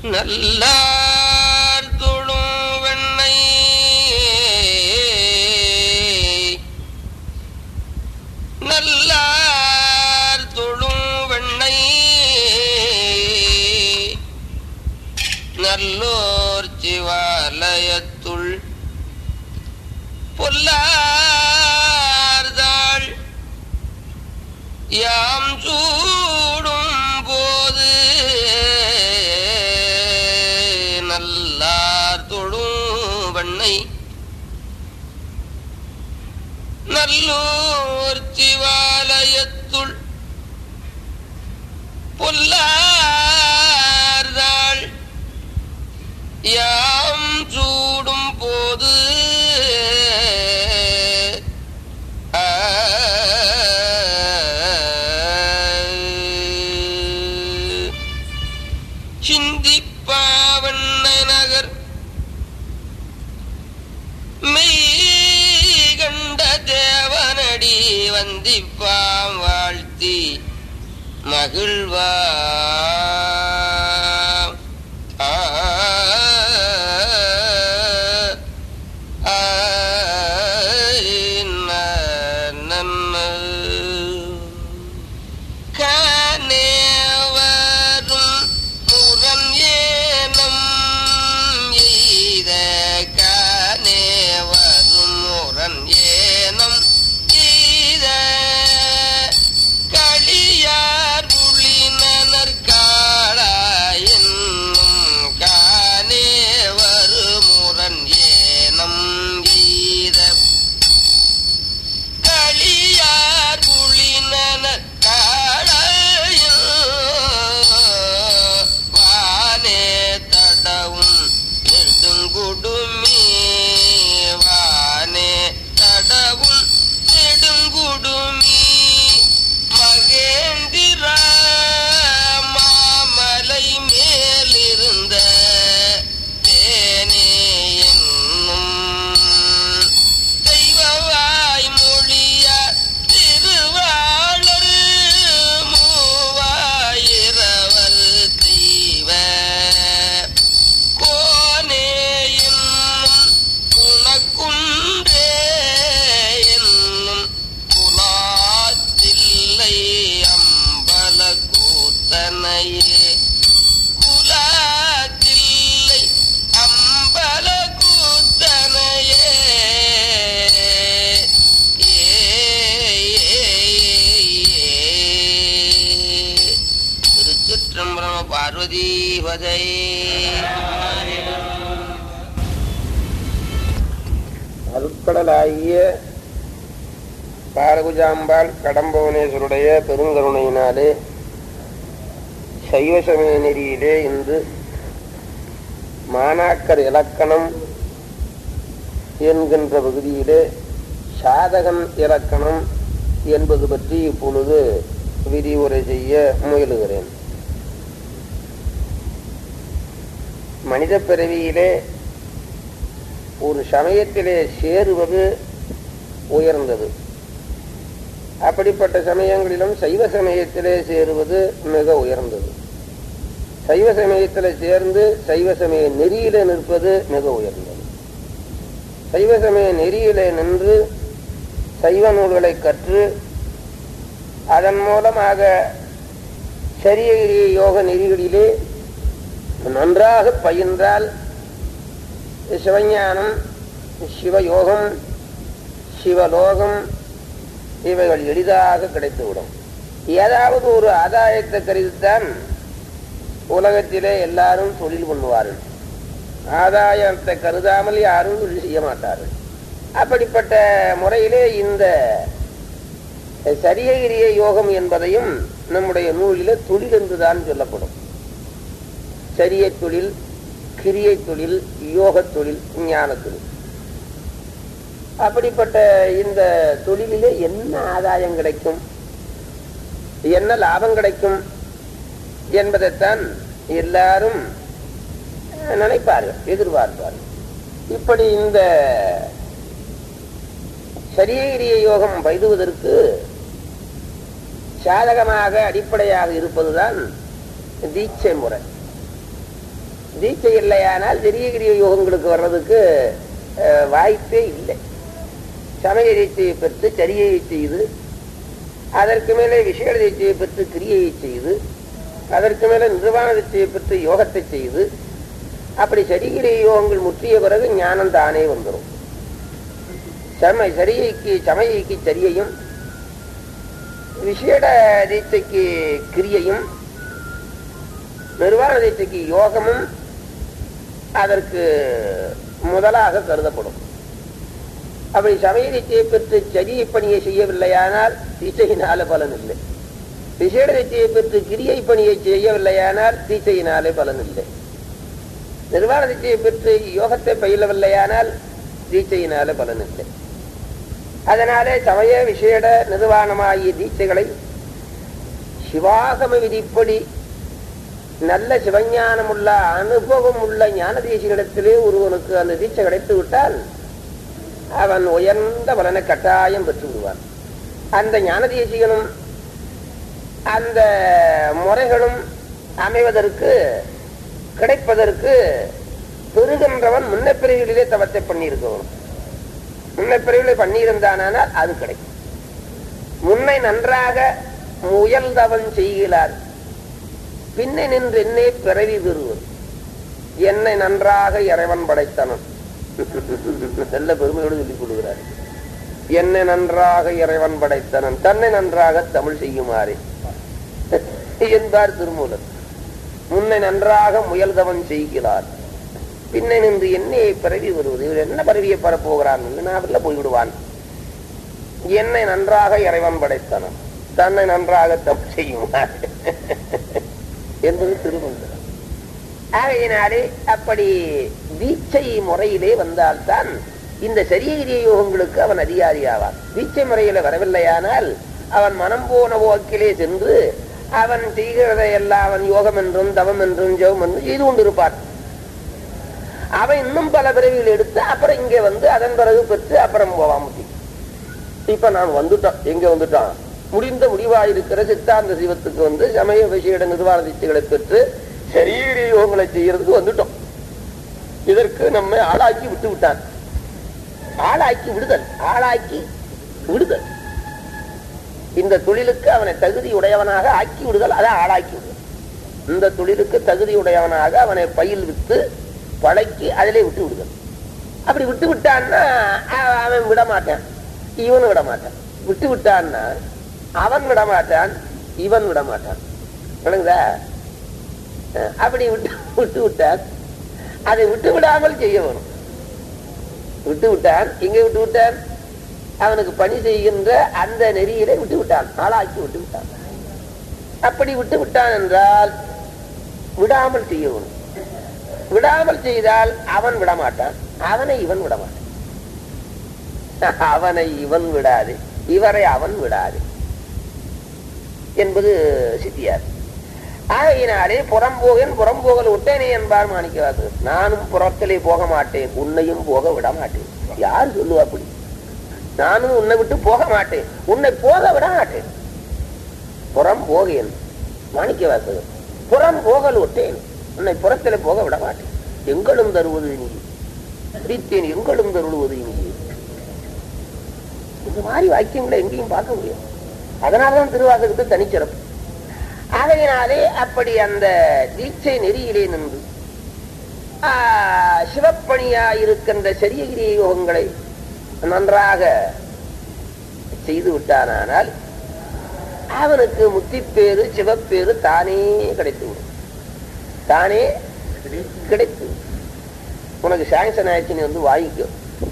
நல்லார் தொழும் வெண்ணை நல்லார் தொழும் வெண்ணை நல்லோர் சிவாலயத்துள் பொல்லார்தாள் யாம் சூடும் போது நல்லார் தொழும் வண்ணை நல்லூர் சிவாலயத்துள் பொல்லார்தாள் யாம் சூடும் போது ஆ, சிந்திப்பாவண்ண நகர் மெய் கண்ட தேவனடி வந்திப்பாம் வாழ்த்தி மகிழ்வா ஆ, ஆ, ந, நன்ன. கனேவரும் முரண் ஏனம் எய்த கனேவரும் முரண் ஏனம் எய்த களியார் புலினனர் என்னும் கானேவரு முரண் ஏனம் எய்த களியார் புலினன காளையில் வானே தடவும் நெடுங்குடுமி வானே தடவும் நெடுங்குடுமி மகேந்திர மாமலை மேலிருந்த தேனே என்னும் தெய்வவாய் மொழிய திருவாளர் மூவாயிரவர் தெய்வ கோனே என்னும் குணக்குன்றே என்னும் குலாத்தில்லை அம்பல கூத்தனையே குலாத்தில்லை அம்பல கூத்தனையே திருச்சிற்றம்பரம் பார்வதி பதை அருட்கடலாகிய பாரகுஜாம்பாள் கடம்பவனேஸ்வருடைய பெருங்கருணையினாலே சைவ சமய நெறியிலே இன்று மாணாக்கர் இலக்கணம் என்கின்ற பகுதியிலே சாதகன் இலக்கணம் என்பது பற்றி இப்பொழுது விரிவுரை செய்ய முயலுகிறேன் மனித பிறவியிலே ஒரு சமயத்திலே சேருவது உயர்ந்தது அப்படிப்பட்ட சமயங்களிலும் சைவ சமயத்திலே சேருவது மிக உயர்ந்தது சைவ சமயத்தில் சேர்ந்து சைவ சமய நெறியிலே நிற்பது மிக உயர்ந்தது சைவ சமய நெறியிலே நின்று சைவ நூல்களை கற்று அதன் மூலமாக சரிய யோக நெறிகளிலே நன்றாக பயின்றால் சிவஞானம் சிவயோகம் சிவலோகம் இவைகள் எளிதாக கிடைத்துவிடும் ஏதாவது ஒரு ஆதாயத்தை கருதித்தான் உலகத்திலே எல்லாரும் தொழில் பண்ணுவார்கள் ஆதாயத்தை கருதாமல் யாரும் தொழில் செய்ய மாட்டார்கள் அப்படிப்பட்ட முறையிலே இந்த சரியகிரிய யோகம் என்பதையும் நம்முடைய நூலிலே தொழில் என்றுதான் சொல்லப்படும் சரிய தொழில் கிரியை தொழில் யோக தொழில் ஞான தொழில் அப்படிப்பட்ட இந்த தொழிலிலே என்ன ஆதாயம் கிடைக்கும் என்ன லாபம் கிடைக்கும் என்பதைத்தான் எல்லாரும் நினைப்பார்கள் எதிர்பார்ப்பார்கள் இப்படி இந்த சரீரிய யோகம் பயிடுவதற்கு சாதகமாக அடிப்படையாக இருப்பதுதான் தீட்சை முறை தீட்சை இல்லையானால் பெரிய கிரிய யோகங்களுக்கு வர்றதுக்கு அஹ், வாய்ப்பே இல்லை சமய தீட்சையை பெற்று சரியை செய்து அதற்கு மேலே விசேட தீட்சையை பெற்று கிரியையை செய்து அதற்கு மேலே நிர்வாண தீட்சையை பெற்று யோகத்தை செய்து அப்படி சரிகிரிய யோகங்கள் முற்றிய பிறகு ஞானம் தானே வந்துடும் சம சரியைக்கு சமயைக்கு சரியையும் விசேட தீட்சைக்கு கிரியையும் நிர்வாண தீட்சைக்கு யோகமும் அதற்கு முதலாக கருதப்படும் அப்படி சமய தீட்சையை பெற்று சரிய பணியை செய்யவில்லையானால் தீட்சையினால பலன் இல்லை விசேட தீட்சையை பெற்று கிரியை பணியை செய்யவில்லையானால் தீட்சையினாலே பலன் இல்லை நிர்வாண தீட்சையை பெற்று யோகத்தை பயிலவில்லையானால் தீட்சையினால பலன் இல்லை அதனாலே சமய விசேட நிர்வாணமாகிய தீட்சைகளை சிவாகம விதிப்படி நல்ல சிவஞானம் உள்ள அனுபவம் உள்ள ஞான தேசிகளிடத்திலே ஒருவனுக்கு அந்த தீட்சை கிடைத்து விட்டால் அவன் உயர்ந்த பலனை கட்டாயம் பெற்று விடுவான் அந்த ஞான தேசிகனும் அந்த முறைகளும் அமைவதற்கு கிடைப்பதற்கு பெறுகின்றவன் முன்ன பிரிவுகளிலே தவத்தை பண்ணியிருக்கவன் முன்ன பிரிவுகளை பண்ணியிருந்தானால் அது கிடைக்கும் முன்னை நன்றாக முயல்தவன் செய்கிறார் பின்னை நின்று என்னே பிறவி பெறுவது என்னை நன்றாக இறைவன் படைத்தனன் நல்ல பெருமையோடு சொல்லிக் கொடுக்கிறார் என்னை நன்றாக இறைவன் படைத்தனன் தன்னை நன்றாக தமிழ் செய்யுமாறு என்பார் திருமூலர் முன்னை நன்றாக முயல்தவன் செய்கிறார் பின்னை நின்று என்னையை பிறவி வருவது இவர் என்ன பரவியை பெறப்போகிறான் நாவில் போய்விடுவான் என்னை நன்றாக இறைவன் படைத்தனன் தன்னை நன்றாக தமிழ் செய்யுமாறு என்பது திருமந்திரம் ஆகையினாலே அப்படி தீட்சை முறையிலே வந்தால்தான் இந்த சரியகிரிய யோகங்களுக்கு அவன் அதிகாரியாவான் தீட்சை முறையில வரவில்லையானால் அவன் மனம் போன போக்கிலே சென்று அவன் செய்கிறதை எல்லாம் அவன் யோகம் என்றும் தவம் என்றும் ஜெபம் என்றும் செய்து கொண்டிருப்பான் அவன் இன்னும் பல பிறவிகள் எடுத்து அப்புறம் இங்கே வந்து அதன் பிறகு பெற்று அப்புறம் போவான் முத்தி இப்ப நான் வந்துட்டான் எங்க வந்துட்டான் முடிந்த முடிவாயிருக்கிற சித்தாந்த சிவத்துக்கு வந்து சமய விஷய நிர்வாண தீட்சைகளை பெற்று சரீர யோகங்களை செய்யறதுக்கு வந்துட்டோம் இதற்கு நம்ம ஆளாக்கி விட்டு விட்டான் ஆளாக்கி விடுதல் ஆளாக்கி விடுதல் இந்த தொழிலுக்கு அவனை தகுதி உடையவனாக ஆக்கி விடுதல் அதை ஆளாக்கி விடுதல் இந்த தொழிலுக்கு தகுதி உடையவனாக அவனை பயில் வித்து பழக்கி அதிலே விட்டு விடுதல் அப்படி விட்டு விட்டான்னா அவ- அவன் விட மாட்டான் இவன் விட மாட்டான் விட்டு விட்டான்னா அவன் விட மாட்டான் இவன் விட மாட்டான் விளங்குதா அஹ் அப்படி விட்டு விட்டு விட்டான் அதை விட்டு விடாமல் செய்ய வேணும் விட்டு விட்டான் இங்க விட்டு விட்டான் அவனுக்கு பணி செய்கின்ற அந்த நெறியிலே விட்டு விட்டான் ஆளாக்கி விட்டு விட்டான் அப்படி விட்டு விட்டான் என்றால் விடாமல் செய்ய வேணும் விடாமல் செய்தால் அவன் விட மாட்டான் அவனை இவன் விட மாட்டான் அவனை இவன் விடாது இவரை அவன் விடாது என்பது சித்தியார் ஆகையினாலே புறம்போகன் புறம்போகல் விட்டேனே என்பார் மாணிக்கவாசு நானும் புறத்திலே போக மாட்டேன் உன்னையும் போக விட மாட்டேன் யார் சொல்லுவா அப்படி நானும் உன்னை விட்டு போக மாட்டேன் உன்னை போக விட மாட்டேன் புறம் போகேன் மாணிக்கவாசகர் புறம் போகல் விட்டேன் உன்னை புறத்திலே போக விட மாட்டேன் எங்களும் தருவது நீ பிடித்தேன் எங்களும் தருவது நீ இந்த மாதிரி வாக்கியங்களை எங்கேயும் பார்க்க முடியும் அதனாலதான் திருவாசகத்து தனிச்சிறப்பு ஆகையினாலே அப்படி அந்த தீட்சை நெறியிலே நின்று ஆ, சிவப்பணியா இருக்கின்ற சரியகிரி யோகங்களை நன்றாக செய்து விட்டானால் அவனுக்கு முத்திப்பேறு சிவப்பேறு தானே கிடைத்து விடும் தானே கிடைத்து விடும். உனக்கு சாங்ஷன் ஆயிடுச்சு நீ வந்து வாங்கிக்கோ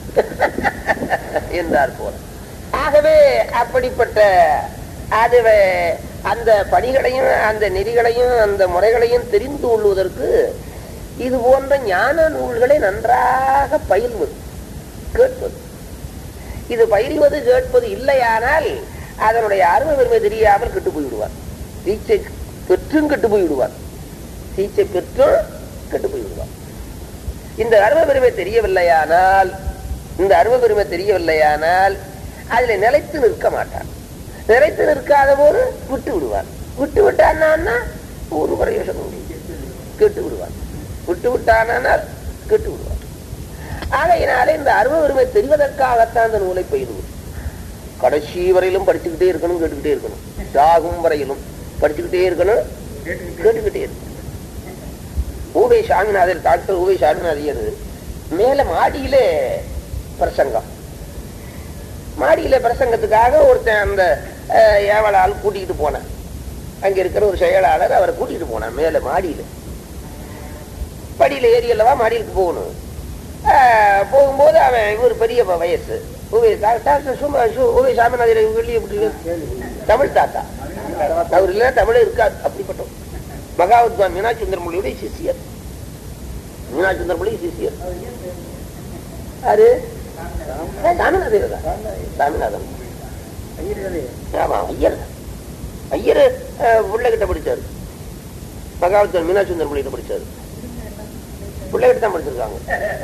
என்றார் போல ஆகவே அப்படிப்பட்ட அது வே- அந்த பணிகளையும் அந்த நெறிகளையும் அந்த முறைகளையும் தெரிந்து கொள்வதற்கு இது போன்ற ஞான நூல்களை நன்றாக பயில்வது கேட்பது இது பயில்வது கேட்பது இல்லையானால் அதனுடைய அருமை பெருமை தெரியாமல் கெட்டு போய்விடுவார் தீட்சை பெற்றும் கெட்டு போய்விடுவார் தீட்சை பெற்றும் கெட்டு போய்விடுவார் இந்த அருமை பெருமை தெரியவில்லையானால் இந்த அருமை பெருமை தெரியவில்லையானால் அதுல நிலைத்து நிற்க மாட்டான் நிலைத்து நிற்காத போது விட்டு விடுவான் விட்டு விட்டான்னா ஒரு பிரயோசனம் இல்லை. கெட்டு விடுவான் விட்டு விட்டு விட்டானால் கெட்டு விடுவான் ஆகையினாலே இந்த அருவ உரிமை தெரிவதற்காகத்தான் இந்த நூலை பயிலுவோம் கடைசி வரையிலும் படிச்சுக்கிட்டே இருக்கணும் கேட்டுக்கிட்டே இருக்கணும் சாகும் வரையிலும் படிச்சுக்கிட்டே இருக்கணும் கேட்டுக்கிட்டே இருக்கணும் ஊவை சாமிநாதர் டாக்டர் ஊவை சாமிநாதையர் மேல மாடியிலே பிரசங்கம் மாடியில பிரசங்கத்துக்காக ஒருத்தன் அந்த அஹ், ஏவலால் கூட்டிகிட்டு போனேன் அங்க இருக்கிற ஒரு செயலாளர் அவரை கூட்டிகிட்டு போனான் மேல மாடியில படியில ஏறி அல்லவா மாடியிலுக்கு போகணும் ஆஹ், போகும்போது அவன் இவர் பெரிய ப- வயசு உவே டா- டாக்டர் சும்மா சு- உவே சாமிநாதர் வெளியே எப்படி இருக்கு? தமிழ் தாத்தா அவர் இல்ல தமிழ் இருக்காது அப்படிப்பட்டோம் மகாவித்வான் மீனாட்சி சுந்தரமொழியுடைய சிஷியர் மீனாட்சி சுந்தரமொழி சிஷியர் யாரு ஏ, சாமிநாதர் தான். சாமிநாதன் ஆமா ஐயர் ஐயர் பிள்ளைகிட்ட படிச்சாரு மகாவித்வான் மீனாட்சி சுந்தரமொழி கிட்ட படிச்சாரு பிள்ளைகிட்ட தான் படிச்சிருக்காங்க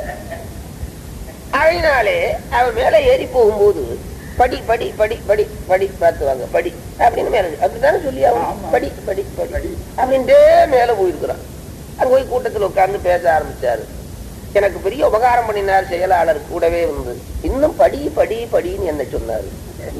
அதனாலே அவன் மேல ஏறி போகும்போது படி படி படி படி படி பார்த்து வாங்க படி அப்படின்னு மேல அப்படித்தானே சொல்லி அவன் படி படி படி அப்படின்ட்டே மேல போயிருக்கிறான் அங்க போய் கூட்டத்தில் உட்கார்ந்து பேச ஆரம்பிச்சாரு எனக்கு பெரிய உபகாரம் பண்ணினார் செயலாளர் கூடவே வந்து இன்னும் படி படி படின்னு என்ன சொன்னாரு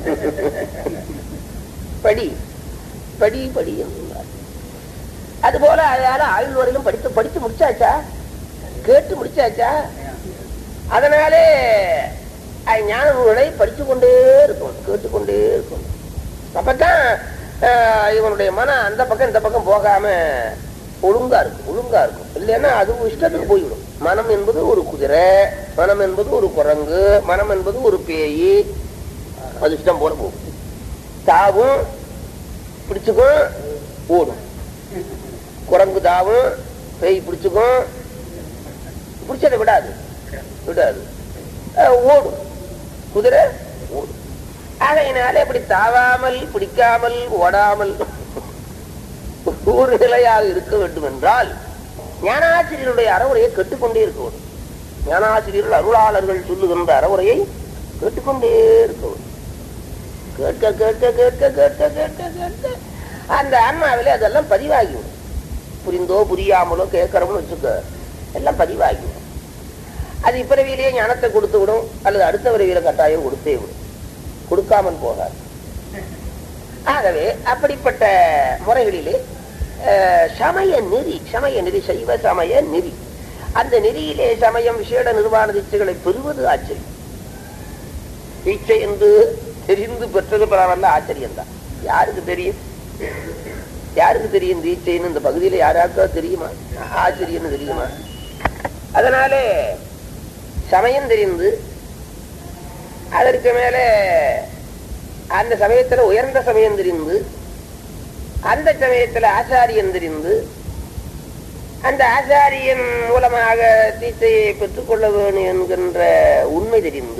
படி படி படி என்று சொன்னார் அதுபோல அதால ஆயுள் வரையிலும் படித்து படித்து முடிச்சாச்சா கேட்டு முடிச்சாச்சா அதனாலே அஹ், ஞான நூலை படித்து கொண்டே இருக்கும் கேட்டுக்கொண்டே இருக்கும் அப்பதான் அஹ், இவனுடைய மனம் அந்த பக்கம் இந்த பக்கம் போகாம ஒழுங்கா இருக்கும் ஒழுங்கா இருக்கும் இல்லைன்னா அது இஷ்டத்துக்கு போய்விடும் மனம் என்பது ஒரு குதிரை மனம் என்பது ஒரு குரங்கு மனம் என்பது ஒரு பேய் அது இஷ்டம் போல போகும் தாவும் பிடிச்சுக்கும் ஓடும் குரங்கு தாவும் பேய் பிடிச்சுக்கும் பிடிச்சதை விடாது விடாது அஹ் ஓடும் குதிரை ஓடும் ஆகையினால இப்படி தாவாமல் பிடிக்காமல் ஓடாமல் ஒரு நிலையாக இருக்க வேண்டும் என்றால் ஞானாசிரியருடைய அறவுரையை கேட்டுக்கொண்டே இருக்க வேண்டும் ஞானாசிரியர்கள் அருளாளர்கள் சொல்லுகின்ற அறவுரையை கேட்டுக்கொண்டே இருக்க வேண்டும் கேட்க கேட்க கேட்க கேட்க கேட்க கேட்க அந்த ஆன்மாவிலே அதெல்லாம் பதிவாகிவிடும் புரிந்தோ புரியாமலோ கேட்கறோம்னு வச்சுக்க எல்லாம் பதிவாகிவிடும் அது இப்பிறவியிலேயே ஞானத்தை கொடுத்து விடும் அல்லது அடுத்த விரைவில கட்டாயம் கொடுத்தே விடும் கொடுக்காமல் போகாது ஆகவே அப்படிப்பட்ட முறைகளிலே அஹ், சமய நெறி சமய நெறி சைவ சமய நெறி அந்த நெறியிலே சமயம் விசேட நிர்வாண தீட்சைகளை பெறுவது ஆச்சரியம் தீட்சை என்று தெரிந்து பெற்றது பரவாயில்ல ஆச்சரியம் தான் யாருக்கு தெரியும் யாருக்கு தெரியும் தீட்சைன்னு இந்த பகுதியில யாராக்கா தெரியுமா ஆச்சரியம்னு தெரியுமா அதனாலே சமயம் தெரிந்து அதற்கு மேலே அந்த சமயத்துல உயர்ந்த சமயம் தெரிந்து அந்த சமயத்துல ஆச்சாரியன் தெரிந்து அந்த ஆச்சாரியன் மூலமாக தீட்சையை பெற்றுக்கொள்ள வேணும் என்கின்ற உண்மை தெரிந்து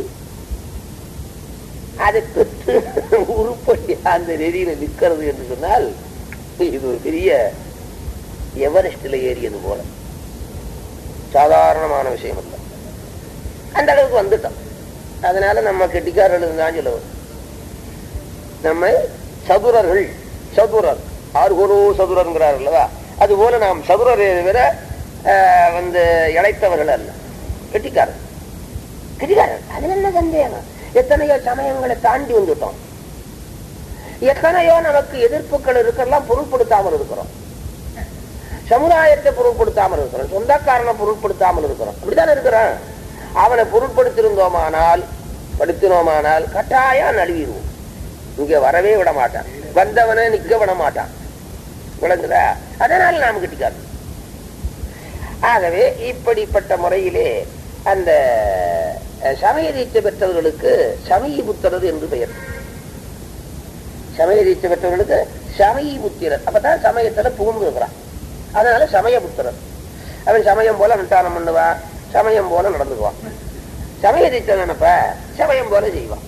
அதை பெற்று உருப்படியா அந்த நெறியில நிற்கிறது என்று சொன்னால் இது ஒரு பெரிய எவரெஸ்டில் ஏறியது போல சாதாரணமான விஷயம் இல்லை அந்த அளவுக்கு வந்துட்டோம் அதனால நம்ம கெட்டிக்காரர்கள் தான் சொல்லுவோம் நம்ம சதுரர்கள் சதுரர் ஆர்கோரோ சதுரங்கிறார் அல்லவா அது போல நாம் சதுரரை விட ஆஹ், வந்து இழைத்தவர்கள் அல்ல கெட்டிக்காரர் கெட்டிக்காரர் அதுல என்ன சந்தேகம் எத்தனையோ சமயங்களை தாண்டி வந்துட்டோம் எத்தனையோ நமக்கு எதிர்ப்புகள் இருக்கலாம் பொருட்படுத்தாமல் இருக்கிறோம் சமுதாயத்தை பொருட்படுத்தாமல் இருக்கிறோம் சொந்தக்காரனை பொருட்படுத்தாமல் இருக்கிறோம் அப்படித்தானே இருக்கிறான் அவனை பொருட்படுத்திருந்தோமானால் படுத்தினோமானால் கட்டாயம் நழுவிடுவோம் இங்க வரவே விட மாட்டான் வந்தவனை நிக்க விட மாட்டான் விளங்குதா அதனால் நாம் கிட்டிக்காது ஆகவே இப்படிப்பட்ட முறையிலே அந்த அஹ், சமய தீட்சை பெற்றவர்களுக்கு சமய புத்திரர் என்று பெயர் சமய தீட்சை பெற்றவர்களுக்கு சமய புத்திரர் அப்பதான் சமயத்துல புகுந்து இருக்கிறான் அதனால சமய புத்திரர் அவன் சமயம் போல அனுஷ்டானம் பண்ணுவான் சமயம் போல நடந்துக்குவான் சமய தீட்சை நினைப்ப சமயம் போல செய்வான்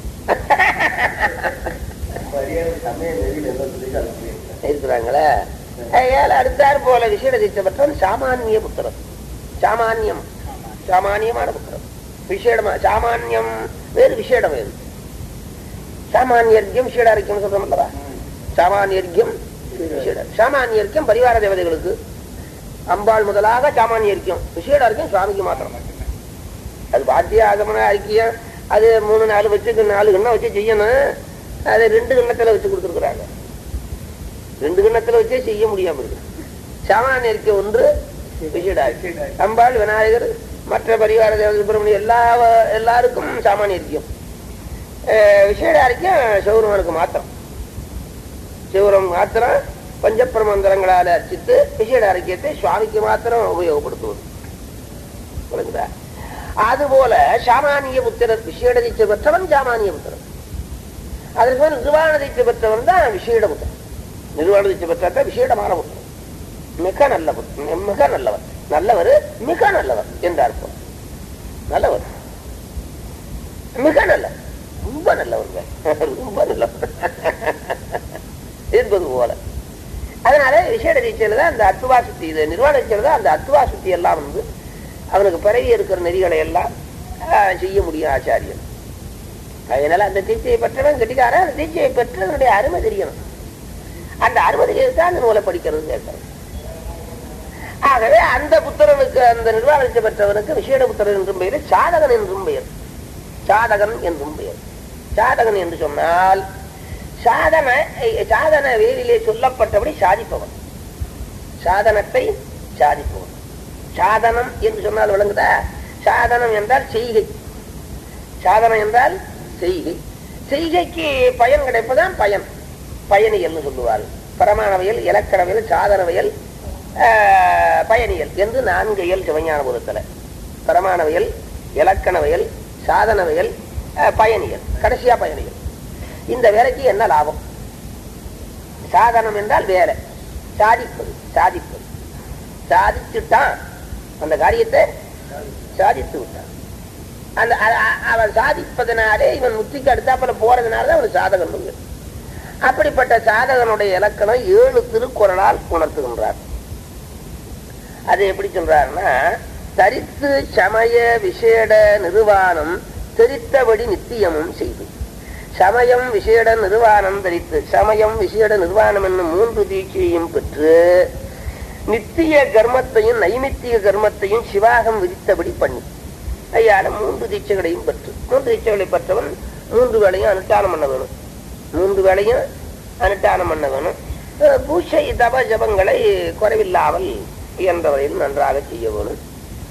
இருக்கிறாங்களே ஏழு அடுத்தார் போல விசேட தீட்சை பெற்றவன் சாமானிய புத்திரன் சாமானியம் சாமானியமான புத்திரன் விசேடமா சாமானியம் வேறு விசேடம் வேறு சாமானியர்க்கியம் விசேடாரிக்கம் சொல்றோம் அல்லவா சாமானியர்க்கியம் விசேட சாமானியர்க்கியம் பரிவார தேவதைகளுக்கு அம்பாள் முதலாக சாமானியருக்கும் விசேடருக்கும் சுவாமிக்கு மாத்திரம் அது பாத்திய ஆகமன ஐக்கியம் அது மூணு நாலு வச்சு நாலு கிண்ணம் வச்சு செய்யணும் அதை ரெண்டு கிண்ணத்துல வச்சு கொடுத்துருக்குறாங்க ரெண்டு கிண்ணத்துல வச்சே செய்ய முடியாம இருக்கு சாமானியருக்கு ஒன்று விசேடாரி அம்பாள் விநாயகர் மற்ற பரிவார தேவதை சுப்பிரமணியம் எல்லா எல்லாருக்கும் சாமானியருக்கும் விசேடாரிக்கும் சௌரவனுக்கு மாத்திரம் சிவரம் மாத்திரம் பஞ்சப்பிரமந்திரங்களால் அர்ச்சித்து விசேட அறிக்கையத்தை சுவாமிக்கு மாத்திரம் உபயோகப்படுத்துவது புரிஞ்சுதா அதுபோல சாமானிய புத்திரர் விசேட தீட்சை பெற்றவன் சாமானிய புத்திரன் அதற்கு மேல் நிர்வாண தீட்சை பெற்றவன் தான் விசேட புத்திரன் நிர்வாண தீட்சை பெற்ற விசேடமான புத்திரன் மிக நல்ல புத்திரன் மிக நல்லவர் நல்லவர் மிக நல்லவர் என்று அர்த்தம் நல்லவர் மிக நல்லவர் ரொம்ப நல்லவருங்க ரொம்ப நல்லவர் என்பது போல அதனால விசேட தீட்சையில தான் அந்த அத்துவா சுத்தி இது நிர்வாண தீட்சையில தான் அந்த அத்துவா சுத்தி எல்லாம் வந்து அவனுக்கு பிறவி இருக்கிற நெறிகளை எல்லாம் செய்ய முடியும் ஆச்சாரியன் அதனால அந்த தீட்சையை பெற்றவன் கட்டிக்காரன் அந்த தீட்சையை பெற்றதனுடைய அருமை தெரியணும் அந்த அருமை தெரியதான் அந்த நூலை படிக்கிறது கேட்கறது ஆகவே அந்த புத்திரனுக்கு அந்த நிர்வாகத்தை பெற்றவனுக்கு விசேட புத்திரன் என்றும் பெயர் சாதகன் என்றும் பெயர் சாதகன் என்றும் பெயர் சாதகன் என்று சொன்னால் சாதன சாதன வேலிலே சொல்லப்பட்டபடி சாதிப்பவன் சாதனத்தை சாதிப்பவன் சாதனம் என்று சொன்னால் விளங்குதா சாதனம் என்றால் செய்கை சாதனம் என்றால் செய்கை செய்கைக்கு பயன் கிடைப்பதான் பயன் பயணியல்னு சொல்லுவார் பரமானவியல் இலக்கணவியல் சாதனவியல் பயணியல் என்று நான்கு இயல் சிவஞானபுரத்தில் பரமானவியல் இலக்கணவியல் சாதனவியல் பயணியல் கடைசியா பயணியல் இந்த வேலைக்கு என்ன லாபம் சாதனம் என்றால் வேலை சாதிப்பது சாதிப்பது சாதிச்சுட்டான் அந்த காரியத்தை சாதித்து விட்டான் அந்த அவன் சாதிப்பதனாலே இவன் முத்திக்கு அடுத்தாப்புல போறதுனாலதான் அவன் சாதகன் அப்படிப்பட்ட சாதகனுடைய இலக்கணம் ஏழு திருக்குறளால் உணர்த்துகின்றார் அது எப்படி சொல்றாருன்னா தரித்து சமய விசேட நிர்வாணம் தெரித்தபடி நித்தியமும் செய்து சமயம் விசேட நிர்வாணம் தரித்து சமயம் விசேட நிர்வாணம் என்னும் மூன்று தீட்சையும் பெற்று நித்திய கர்மத்தையும் நைமித்திய கர்மத்தையும் சிவாகம் விதித்தபடி பண்ணி ஐயால மூன்று தீட்சைகளையும் பெற்று மூன்று தீட்சைகளை பெற்றவன் மூன்று வேளையும் அனுஷ்டானம் பண்ண வேணும் மூன்று வேளையும் அனுஷ்டானம் பண்ண வேணும் பூஷை தப ஜபங்களை குறைவில்லாமல் இயன்றவரையில் நன்றாக செய்ய வேணும்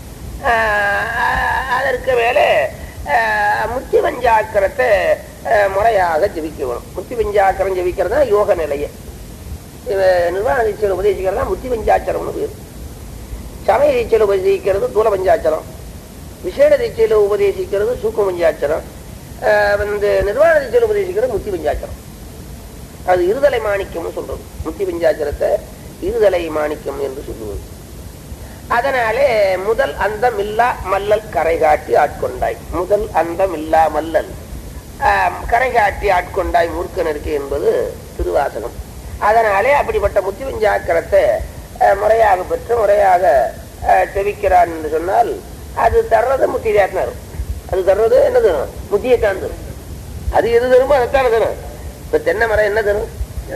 அதற்கு மேலே முத்தி பஞ்சாக்கரத்தை முறையாக ஜெபிக்க வேணும் முத்தி பஞ்சாக்கரம் ஜெபிக்கிறது தான் யோக நிலையை நிர்வாண தீட்சையில் உபதேசிக்கிறது தான் முத்தி பஞ்சாச்சரம்னு பேர் சமய தீட்சையில் உபதேசிக்கிறது தூல பஞ்சாச்சரம் விசேட தீட்சையில் உபதேசிக்கிறது சூக்கு பஞ்சாச்சரம் வந்து நிர்வாண தீட்சையில் உபதேசிக்கிறது முத்தி பஞ்சாச்சரம் அது இருதலை மாணிக்கம்னு சொல்றது முத்தி பஞ்சாச்சரத்தை இருதலை மாணிக்கம் என்று சொல்லுவது அதனாலே முதல் அந்தம் இல்லா மல்லல் கரை காட்டி ஆட்கொண்டாய் முதல் அந்தம் இல்லா மல்லல் கரை காட்டி ஆட்கொண்டாய் மூர்க்கனருக்கு என்பது திருவாசகம் அதனாலே அப்படிப்பட்ட முத்தி பஞ்சாக்கரத்தை முறையாக பெற்று முறையாக செவிக்கிறான் என்று சொன்னால் அது தர்றது முத்தி தான் அது தர்றது என்ன தரும் முத்தியை தான் தரும் அது எது தருமோ அதைத்தானே தரும் இப்ப தென்னை மரம் என்ன தரும்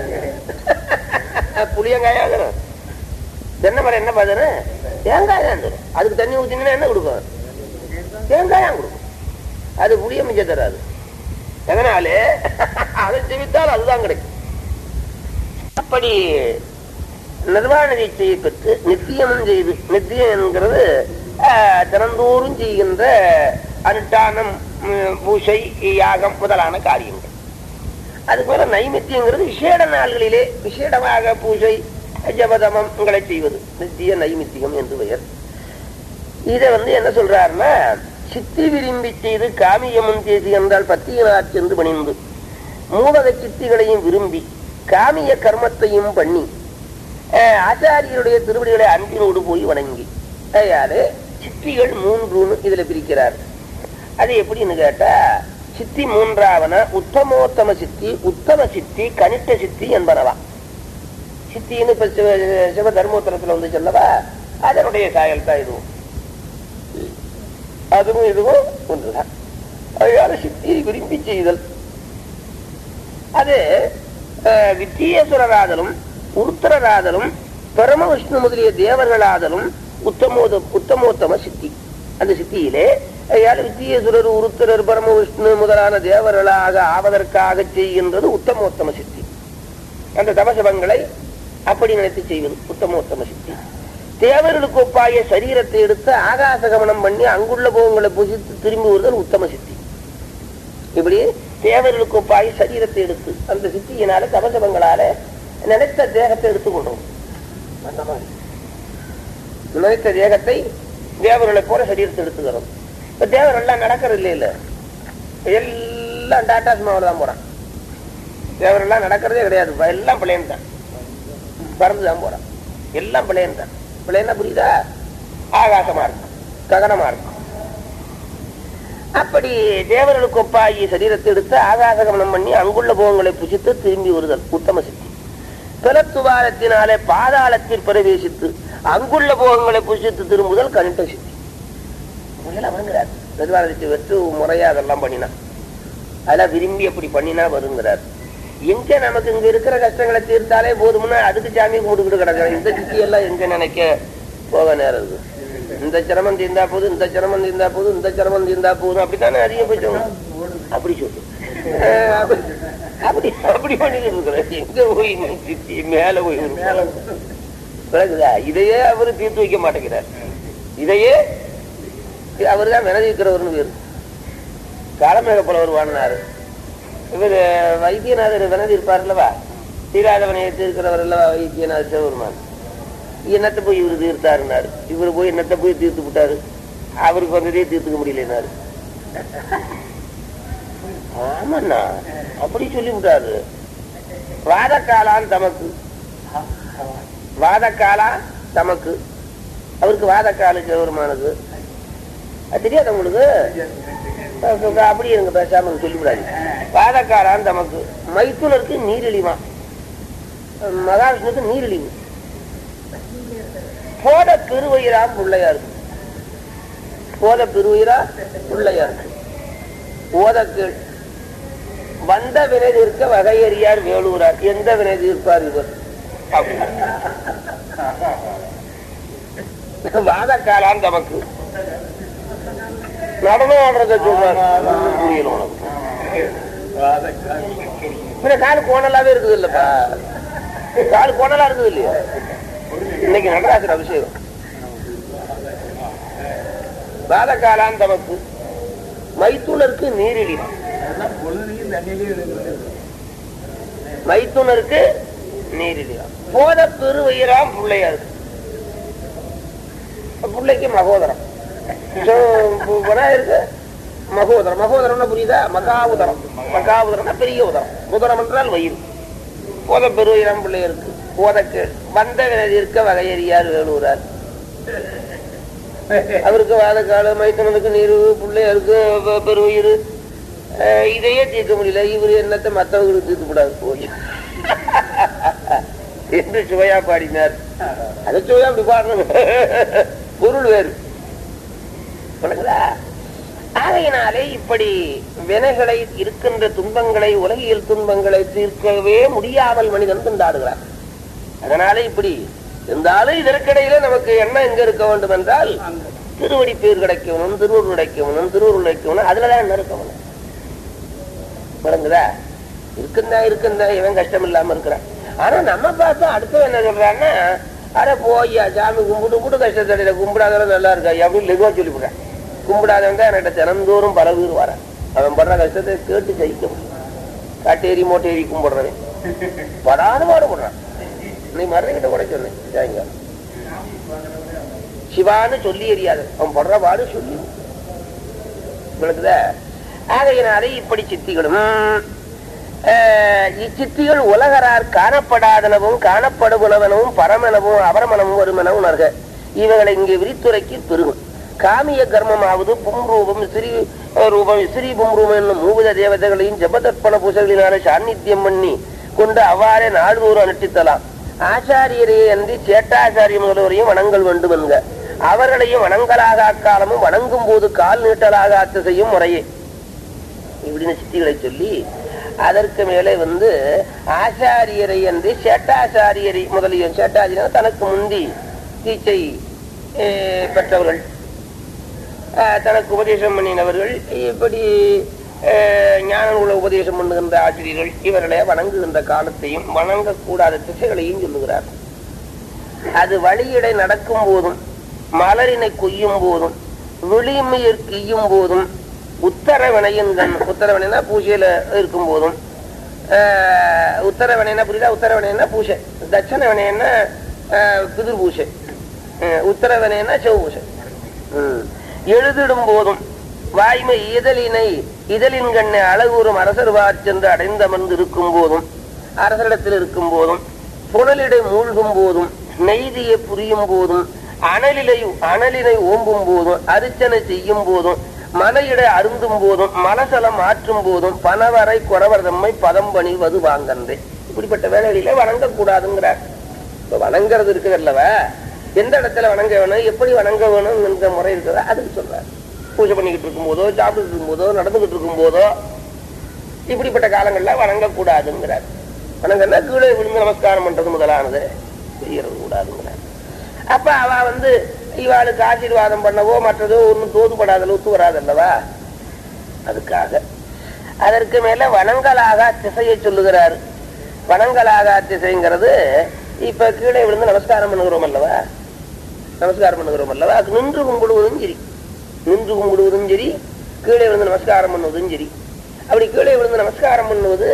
புளியங்காயா தரும் தென்னை மரம் என்ன பார்த்தன தேங்காய் தான் தரும் அதுக்கு தண்ணி ஊற்றினா என்ன கொடுக்கும் தேங்காயா கொடுக்கும் அது புளிய மிஞ்ச தராது அதனாலே அதை செவித்தால் அதுதான் கிடைக்கும் அப்படி நிர்வாண தீட்சையை பெற்று நித்தியமும் செய்து நித்தியம் என்கிறது தினந்தோறும் செய்கின்ற அனுஷ்டானம் பூசை யாகம் முதலான காரியங்கள் அதுக்கு மேல நைமித்தியங்கிறது விசேட நாள்களிலே விசேடமாக பூஜை ஜபதமங்களை செய்வது நித்திய நைமித்தியம் என்று பெயர் இதை வந்து என்ன சொல்றாருன்னா சித்தி விரும்பி செய்து காமியமும் தேசி என்றால் பத்தியனார் சென்று பணிந்து மூவக சித்திகளையும் விரும்பி காமிய கர்மத்தையும் பண்ணி ஆச்சாரியருடைய திருவடிகளை அன்பினோடு போய் வணங்கி அதையாலே சித்திகள் மூன்றுன்னு இதுல பிரிக்கிறார் அது எப்படின்னு கேட்டா சித்தி மூன்றாவன உத்தமோத்தம சித்தி உத்தம சித்தி கனிட்ட சித்தி என்பனவா சித்தின்னு இப்ப சிவ சிவ தர்மோத்தரத்துல வந்து சொல்லவா அதனுடைய சாயல் தான் இதுவும் அதுவும் இதுவும் ஒன்றுதான் அதனால சித்தியை விரும்பி செய்தல் அது வித்தியேஸ்வரராதலும் உருத்தரராதலும் பரம விஷ்ணு முதலிய தேவர்களாதலும் உத்தமோத உத்தமோத்தம சித்தி அந்த சித்தியிலே ஐயால் வித்தியேஸ்வரர் உருத்தரர் பரம விஷ்ணு முதலான தேவர்களாக ஆவதற்காக செய்கின்றது உத்தமோத்தம சித்தி அந்த தபசபங்களை அப்படி நினைத்து செய்வது உத்தமோத்தம சித்தி தேவர்களுக்கு ஒப்பாய சரீரத்தை எடுத்து ஆகாச கமனம் பண்ணி அங்குள்ள போகங்களை புசித்து திரும்பி வருதல் உத்தம சித்தி இப்படி தேவர்களுக்கு ஒப்பாய சரீரத்தை எடுத்து அந்த சித்தியினால தபசபங்களால நினைத்த தேகத்தை எடுத்துக்கொண்டோம் அந்த மாதிரி நினைத்த தேகத்தை தேவர்களை போல சரீரத்தை எடுத்துக்கிறோம் இப்ப தேவர் எல்லாம் நடக்கிறது இல்லை இல்ல எல்லாம் டாடா சுமாவில் தான் போறான் தேவர் எல்லாம் நடக்கிறதே கிடையாது இப்ப எல்லாம் பிள்ளைன்னு தான் பறந்து தான் போறான் எல்லாம் பிள்ளைன்னு தான் பிள்ளைன்னா புரியுதா ஆகாசமா இருக்கும் ககனமா இருக்கும் அப்படி தேவர்களுக்கு ஒப்பாகி சரீரத்தை எடுத்து ஆகாச கமனம் பண்ணி அங்குள்ள போகங்களை புசித்து திரும்பி வருதல் உத்தம சித்தி பிறத்துவாரத்தினாலே பாதாளத்தில் பிரவேசித்து அங்குள்ள போகங்களை புசித்து திரும்புதல் கணிட்ட சித்தி இதெல்லாம் வருங்கிறார் பெருவாரத்தை வெற்று முறையா அதெல்லாம் பண்ணினா அதெல்லாம் விரும்பி அப்படி பண்ணினா வருங்கிறார் எங்க நமக்கு இங்க இருக்கிற கஷ்டங்களை தீர்த்தாலே போதும்னா அதுக்கு சாமி கும்பிட்டுக்கிட்டு கிடக்குறேன் இந்த சித்தி எல்லாம் எங்க நினைக்க போக நேரம் இருக்கு இந்த சிரமம் தீர்ந்தா போதும் இந்த சிரமம் தீர்ந்தா போதும் இந்த சிரமம் தீர்ந்தா போதும் அப்படித்தானே அதிகபட்சம் அப்படி சொல்லு அஹ் அப்படி அப்படி அப்படி பண்ணிட்டு இருக்கிறேன் எங்க போய் நீ சித்தி மேல போய் விளக்குதா இதையே அவரு தீர்த்து வைக்க மாட்டேங்கிறார் இதையே அவர் தான் வினதிக்கிறவர்னு பேரு காலமேக புலவர் வாழ்னாரு இவர் வைத்தியநாதர் வினதி இருப்பார் அல்லவா தீராதவனை தீர்க்கிறவர் அல்லவா வைத்தியநாதர் சிவபெருமான் என்னத்தை போய் இவர் தீர்த்தாருனாரு இவர் போய் என்னத்தை போய் தீர்த்து விட்டாரு அவருக்கு வந்ததே தீர்த்துக்க முடியலனாரு ஆமாண்ணா அப்படி சொல்லி விட்டாரு வாதக்காலான் தமக்கு வாதக்காலா தமக்கு அவருக்கு வாதக்காலு சிவபெருமானுக்கு அது தெரியாது உங்களுக்கு அப்படி இருங்க பேசாம சொல்லிவிடாது வாதக்காரான் தமக்கு மைத்துனருக்கு நீரிழிவா மகாவிஷ்ணுக்கு நீரிழிவு போத பெருவயிரா பிள்ளையார் போத பெருவயிரா பிள்ளையார் ஓதக்கு வந்த வினை இருக்க வகையறியார் வேலூரார் எந்த வினை தீர்ப்பார் இவர் வாதக்காலான் தமக்கு நடனம் ஆடுறத சொல்றாரு புரியல உனக்கு கால் கோணலாவே இருக்குது இல்லப்பா கால் கோணலா இருக்குது இல்லையா இன்னைக்கு நடராஜர் அபிஷேகம் பாதகாலான் தமக்கு மைத்துனருக்கு நீரிழிவு மைத்துனருக்கு நீரிழிவா போத பெருவயிராம் பிள்ளையாருக்கு பிள்ளைக்கு மகோதரம் விநாயகருக்கு மகோதரம் மகோதரம்னா புரியுதா மகாவுதரம் மகாவுதரம்னா பெரிய உதரம் உதரம் என்றால் வயிறு போத பெருவயிரம் பிள்ளையருக்கு போதக்கு வந்த வினதி இருக்க வகையறியார் வேலூரார் அவருக்கு வாதக்கால மைத்தனனுக்கு நீரு பிள்ளையாருக்கு பெருவயிறு இதையே தீர்க்க முடியல இவர் என்னத்தை மற்றவங்களுக்கு தீர்க்க கூடாது போய் என்று சுவையா பாடினார் அதை சுவையா அப்படி பாடுறது பொருள் வேறு ஆகையினாலே இப்படி வினைகளை இருக்கின்ற துன்பங்களை உலகியல் துன்பங்களை தீர்க்கவே முடியாமல் மனிதன் திண்டாடுகிறார் அதனால இப்படி இருந்தாலும் இதற்கிடையில நமக்கு என்ன எங்க இருக்க வேண்டும் என்றால் திருவடி பேர் கிடைக்கணும் திருவூர் கிடைக்கணும் திருவூர் கிடைக்கணும் அதுலதான் என்ன இருக்கணும் விளங்குதா இருக்குந்தா இருக்குந்தா இவன் கஷ்டம் இல்லாம இருக்கிறான் ஆனா நம்ம பார்த்தா அடுத்து என்ன சொல்றான்னா அட போய்யா சாமி கும்பிட்டு கும்பிட்டு கஷ்டத்தடையில கும்பிடாதவன் நல்லா இருக்கா அப்படின்னு லெகுவா சொல்லிவிடுறேன் கும்பிடாதவங்க என்கிட்ட தினந்தோறும் பல பேர் வரான் அவன் படுற கஷ்டத்தை கேட்டு ஜெயிக்க முடியும் காட்டேரி மோட்டேரி கும்பிடுறவன் படாத பாடுபடுறான் நீ மறைகிட்ட கூட சொன்னேன் சாயங்காலம் சிவான்னு சொல்லி எரியாது அவன் படுற பாடு சொல்லி விளக்குதா ஆகையினாலே இப்படி சித்திகளும் இச்சித்திகள் உலகரார் காணப்படாதனவும் காணப்படுவனவனும் பரமனவும் அபரமனவும் வருமெனவும் உணர்க இவைகளை இங்கே விரித்துரைக்கு பெருகும் காமிய கர்மமாவது பும்ரூபம் ஸ்ரீ ரூபம் ஸ்ரீ பும்ரூபம் என்னும் மூவித தேவதைகளையும் ஜபதர்ப்பண பூசைகளினால சாநித்தியம் பண்ணி கொண்டு அவ்வாறே நாடுதோறும் அனுஷ்டித்தலாம் ஆச்சாரியரையே அன்றி சேட்டாச்சாரிய முதல்வரையும் வணங்கல் வேண்டும் என்க அவர்களையும் வணங்கலாக அக்காலமும் வணங்கும் போது கால் நீட்டலாக ஆத்த செய்யும் முறையே இப்படின்னு சித்திகளை சொல்லி அதற்கு மேலே வந்து ஆச்சாரியரை என்று சேட்டாச்சாரியரை முதலிய சேட்டாச்சாரியர் தனக்கு முந்தி தீட்சை அஹ், பெற்றவர்கள் அஹ், தனக்கு உபதேசம் பண்ணினவர்கள் இப்படி அஹ், ஞான நூல உபதேசம் பண்ணுகின்ற ஆசிரியர்கள் இவர்களை வணங்குகின்ற காலத்தையும் வணங்கக்கூடாத திசைகளையும் சொல்லுகிறார் அது வழியிடை நடக்கும் போதும் மலரினை கொய்யும் போதும் விளிமையிற் கிய்யும் போதும் உத்தரவினையின் கண் உத்தரவினைனா பூஜையில இருக்கும் போதும் ஆஹ், உத்தரவினைனா புரியுதா உத்தரவினைனா பூஜை தட்சண வினைன்னா ஆஹ், பிதிர் பூஜை ஆஹ், உத்தரவினைனா செவ் பூஜை ம். எழுதிடும் போதும் வாய்மை இதழினை இதழின் கண்ணை அழகூறும் அரசர் சென்று அடைந்தமர்ந்து இருக்கும் போதும் அரசரிடத்தில் இருக்கும் போதும் புனலிடை மூழ்கும் போதும் நெய்தியை புரியும் போதும் அனலிலை அனலினை ஓம்பும் போதும் அரிச்சனை செய்யும் போதும் மலையிடை அருந்தும் போதும் மலசலம் ஆற்றும் போதும் பணவரை குறவர் தம்மை பதம் பணிவது வாங்கன்றே இப்படிப்பட்ட வேலைகளில வணங்கக்கூடாதுங்கிறார் இப்ப வணங்குறது இருக்குது அல்லவா எந்த இடத்துல வணங்க வேணும் எப்படி வணங்க வேணும் என்ற முறை இருக்குதா அதுக்கு சொல்றார் பூஜை பண்ணிக்கிட்டு இருக்கும் போதோ சாப்பிட்டுட்டு இருக்கும் போதோ நடந்துகிட்டு இருக்கும் போதோ இப்படிப்பட்ட காலங்கள்ல வணங்கக்கூடாதுங்கிறார் வணங்கன்னா கீழே விழுந்து நமஸ்காரம் பண்றது முதலானது செய்யறது கூடாதுங்கிறார் அப்ப அவ வந்து இவாளுக்கு ஆசீர்வாதம் பண்ணவோ மற்றதோ ஒன்றும் தோதுபடாதல ஒத்து வராதல்லவா அதுக்காக அதற்கு மேல வனங்களாக திசையை சொல்லுகிறார் வனங்களாக திசைங்கிறது இப்ப கீழே விழுந்து நமஸ்காரம் பண்ணுகிறோம் அல்லவா நமஸ்காரம் பண்ணுகிறோம் அல்லவா அது நின்று கும்பிடுவதும் சரி நின்று கும்பிடுவதும் சரி கீழே விழுந்து நமஸ்காரம் பண்ணுவதும் சரி அப்படி கீழே விழுந்து நமஸ்காரம் பண்ணுவது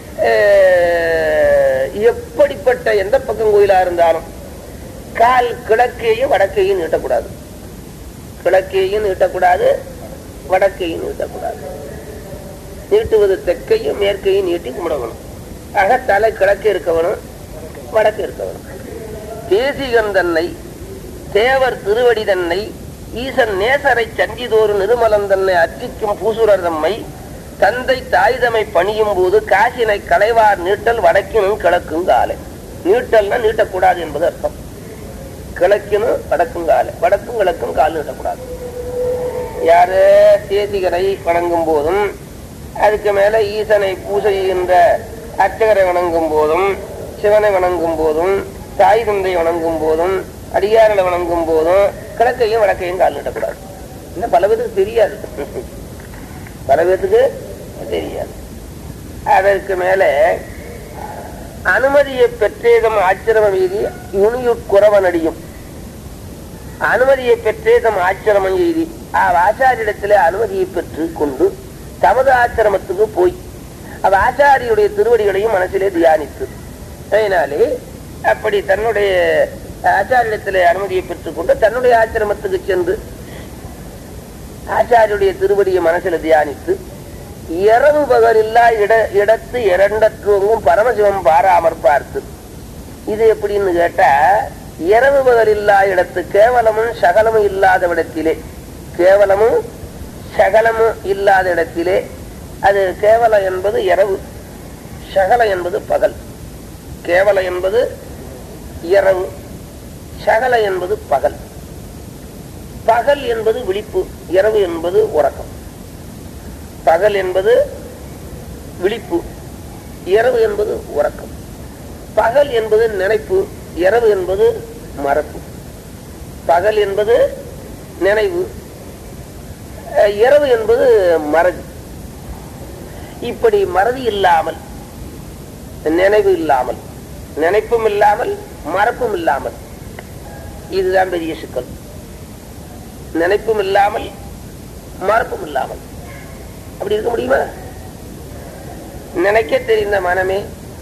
அஹ், எப்படிப்பட்ட எந்த பக்கம் கோயிலா இருந்தாலும் கால் கிழக்கையும் வடக்கையும் நீட்டக்கூடாது கிழக்கையும் நீட்டக்கூடாது வடக்கையும் நீட்டக்கூடாது நீட்டுவது தெற்கையும் மேற்கையும் நீட்டி கும்பிடணும் ஆக தலை கிழக்கு இருக்க வேணும் வடக்கு இருக்க வேணும் தேசிகன் தன்னை தேவர் திருவடி தன்னை ஈசன் நேசரை சந்திதோறு நிருமலன் தன்னை அர்ச்சிக்கும் பூசுரர் தம்மை தந்தை தாய்தமை பணியும் போது காசினை களைவார் நீட்டல் வடக்கினும் கிழக்கும் காலை நீட்டல்னா நீட்டக்கூடாது என்பது அர்த்தம் கிழக்கினும் வடக்கும் காலை வடக்கும் கிழக்கும் கால் நீட்டக்கூடாது யாரு தேசிகரை வணங்கும் போதும் அதுக்கு மேல ஈசனை பூஜை செய்கின்ற அர்ச்சகரை வணங்கும் போதும் சிவனை வணங்கும் போதும் தாய் தந்தை வணங்கும் போதும் அடியார்களை வணங்கும் போதும் கிழக்கையும் வடக்கையும் கால் நீட்டக்கூடாது இன்னும் பல பேருக்கு தெரியாது பல பேருக்கு தெரியாது அதற்கு மேல அனுமதியை பெற்றேதம் ஆச்சிரம வீதி யுனியுட்குறவனடியும் அனுமதியை பெற்றேதம் ஆச்சிரமம் செய்தி அவ ஆச்சாரியிடத்திலே அனுமதியை பெற்று கொண்டு தமது ஆச்சிரமத்துக்கு போய் அவ ஆச்சாரியுடைய திருவடிகளையும் மனசிலே தியானித்து அதனாலே அப்படி தன்னுடைய ஆச்சாரியத்திலே அனுமதியை பெற்றுக்கொண்டு தன்னுடைய ஆச்சிரமத்துக்கு சென்று ஆச்சாரியுடைய திருவடியை மனசில தியானித்து இரவு பகலில்லா இட இடத்து இரண்டற்றுவங்கும் பரமசிவம் பாராமற் பார்த்து இது எப்படின்னு கேட்டா இரவு பகலில்லா இடத்து கேவலமும் சகலமும் இல்லாத இடத்திலே கேவலமும் சகலமும் இல்லாத இடத்திலே அது கேவலம் என்பது இரவு சகலம் என்பது பகல் கேவலம் என்பது இரவு சகல என்பது பகல் பகல் என்பது விழிப்பு இரவு என்பது உறக்கம் பகல் என்பது விழிப்பு இரவு என்பது உறக்கம் பகல் என்பது நினைப்பு இரவு என்பது மறப்பு பகல் என்பது நினைவு அஹ், இரவு என்பது மறதி இப்படி மறதி இல்லாமல் நினைவு இல்லாமல் நினைப்பும் இல்லாமல் மறப்பும் இல்லாமல் இதுதான் பெரிய சிக்கல் நினைப்பும் இல்லாமல் மறப்பும் இல்லாமல் அப்படி இருக்க முடியுமா நினைக்க தெரிந்த மனமே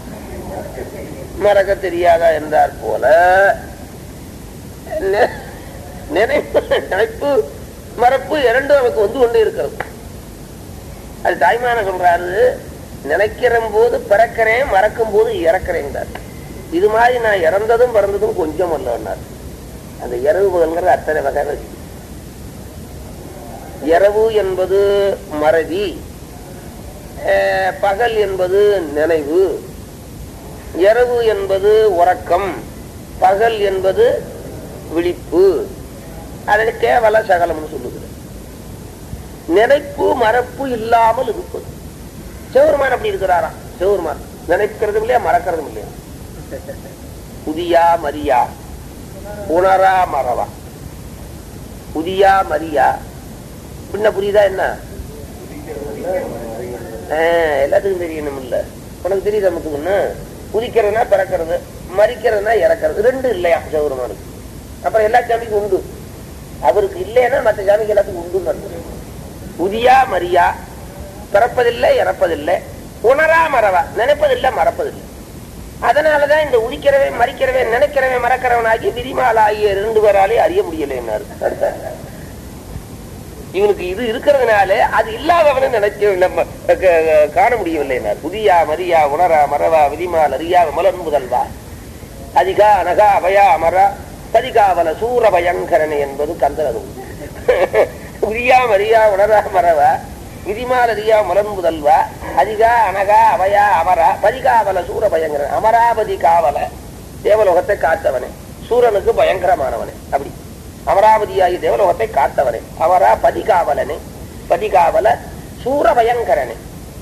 மறக்க தெரியாதா என்றார் போல நெ- நினைப்பு நினைப்பு மறப்பு இரண்டும் நமக்கு வந்து கொண்டே இருக்கிறது அது தாய்மான சொல்றாரு நினைக்கிற போது பிறக்கிறேன் மறக்கும் போது இறக்கிறேங்கிறார் இது மாதிரி நான் இறந்ததும் பிறந்ததும் கொஞ்சம் அல்லன்னார் அந்த இரவு பகல்ங்கிறது அத்தனை வகை இருக்கு இரவு என்பது மறதி அஹ், பகல் என்பது நினைவு இரவு என்பது உறக்கம் பகல் என்பது விழிப்பு அதை கேவல சகலம்னு சொல்லுகிறது நினைப்பு மறப்பு இல்லாமல் இருப்பது சிவருமான் அப்படி இருக்கிறாராம் சிவருமான் நினைக்கிறதும் இல்லையா மறக்கிறதும் இல்லையா புதியா மரியா உணரா மறவா புதியா மரியா பின்ன புரியுதா என்ன ஆ, எல்லாத்துக்கும் தெரியணும் இல்ல உனக்கு தெரியுது நமக்கு புதிக்கிறதுனா பிறக்கிறது மறிக்கிறதுனா இறக்கிறது ரெண்டு இல்லையா சிவருமானுக்கு அப்புறம் எல்லா சாமிக்கும் உண்டு அவருக்கு இல்லைன்னா மற்ற சாமிக்கு எல்லாத்துக்கும் உண்டு அர்த்தம் புதியா மரியா பிறப்பதில்லை இறப்பதில்லை உணரா மறவா நினைப்பதில்லை மறப்பதில்லை அதனாலதான் இந்த உதிக்கிறவே மறிக்கிறவே நினைக்கிறவே மறக்கிறவனாகி விதிமால் ஆகிய ரெண்டு பேராலே அறிய முடியலைன்னாரு இவனுக்கு இது இருக்கிறதுனால அது இல்லாதவனை நினைக்க நம்ம க- க- காண முடியவில்லைனார் புதியா மரியா உணரா மறவா விதிமால் அறியா மலர் முதல்வா அதிகா அனகா அபயா அமரா பதிகாவல சூர பயங்கரனை என்பது கந்தனது புதியா மரியா உணரா மறவா விதிமால் அறியா மலர் முதல்வா அதிகா அனகா அபயா அமரா பதிகாவல சூர பயங்கரன் அமராவதி காவல தேவலோகத்தை காத்தவனே சூரனுக்கு பயங்கரமானவனே அப்படி அமராவதியாகி தேவலோகத்தை காத்தவனே அவரா பதிகாவலனே பதிகாவல சூர பயங்கரனே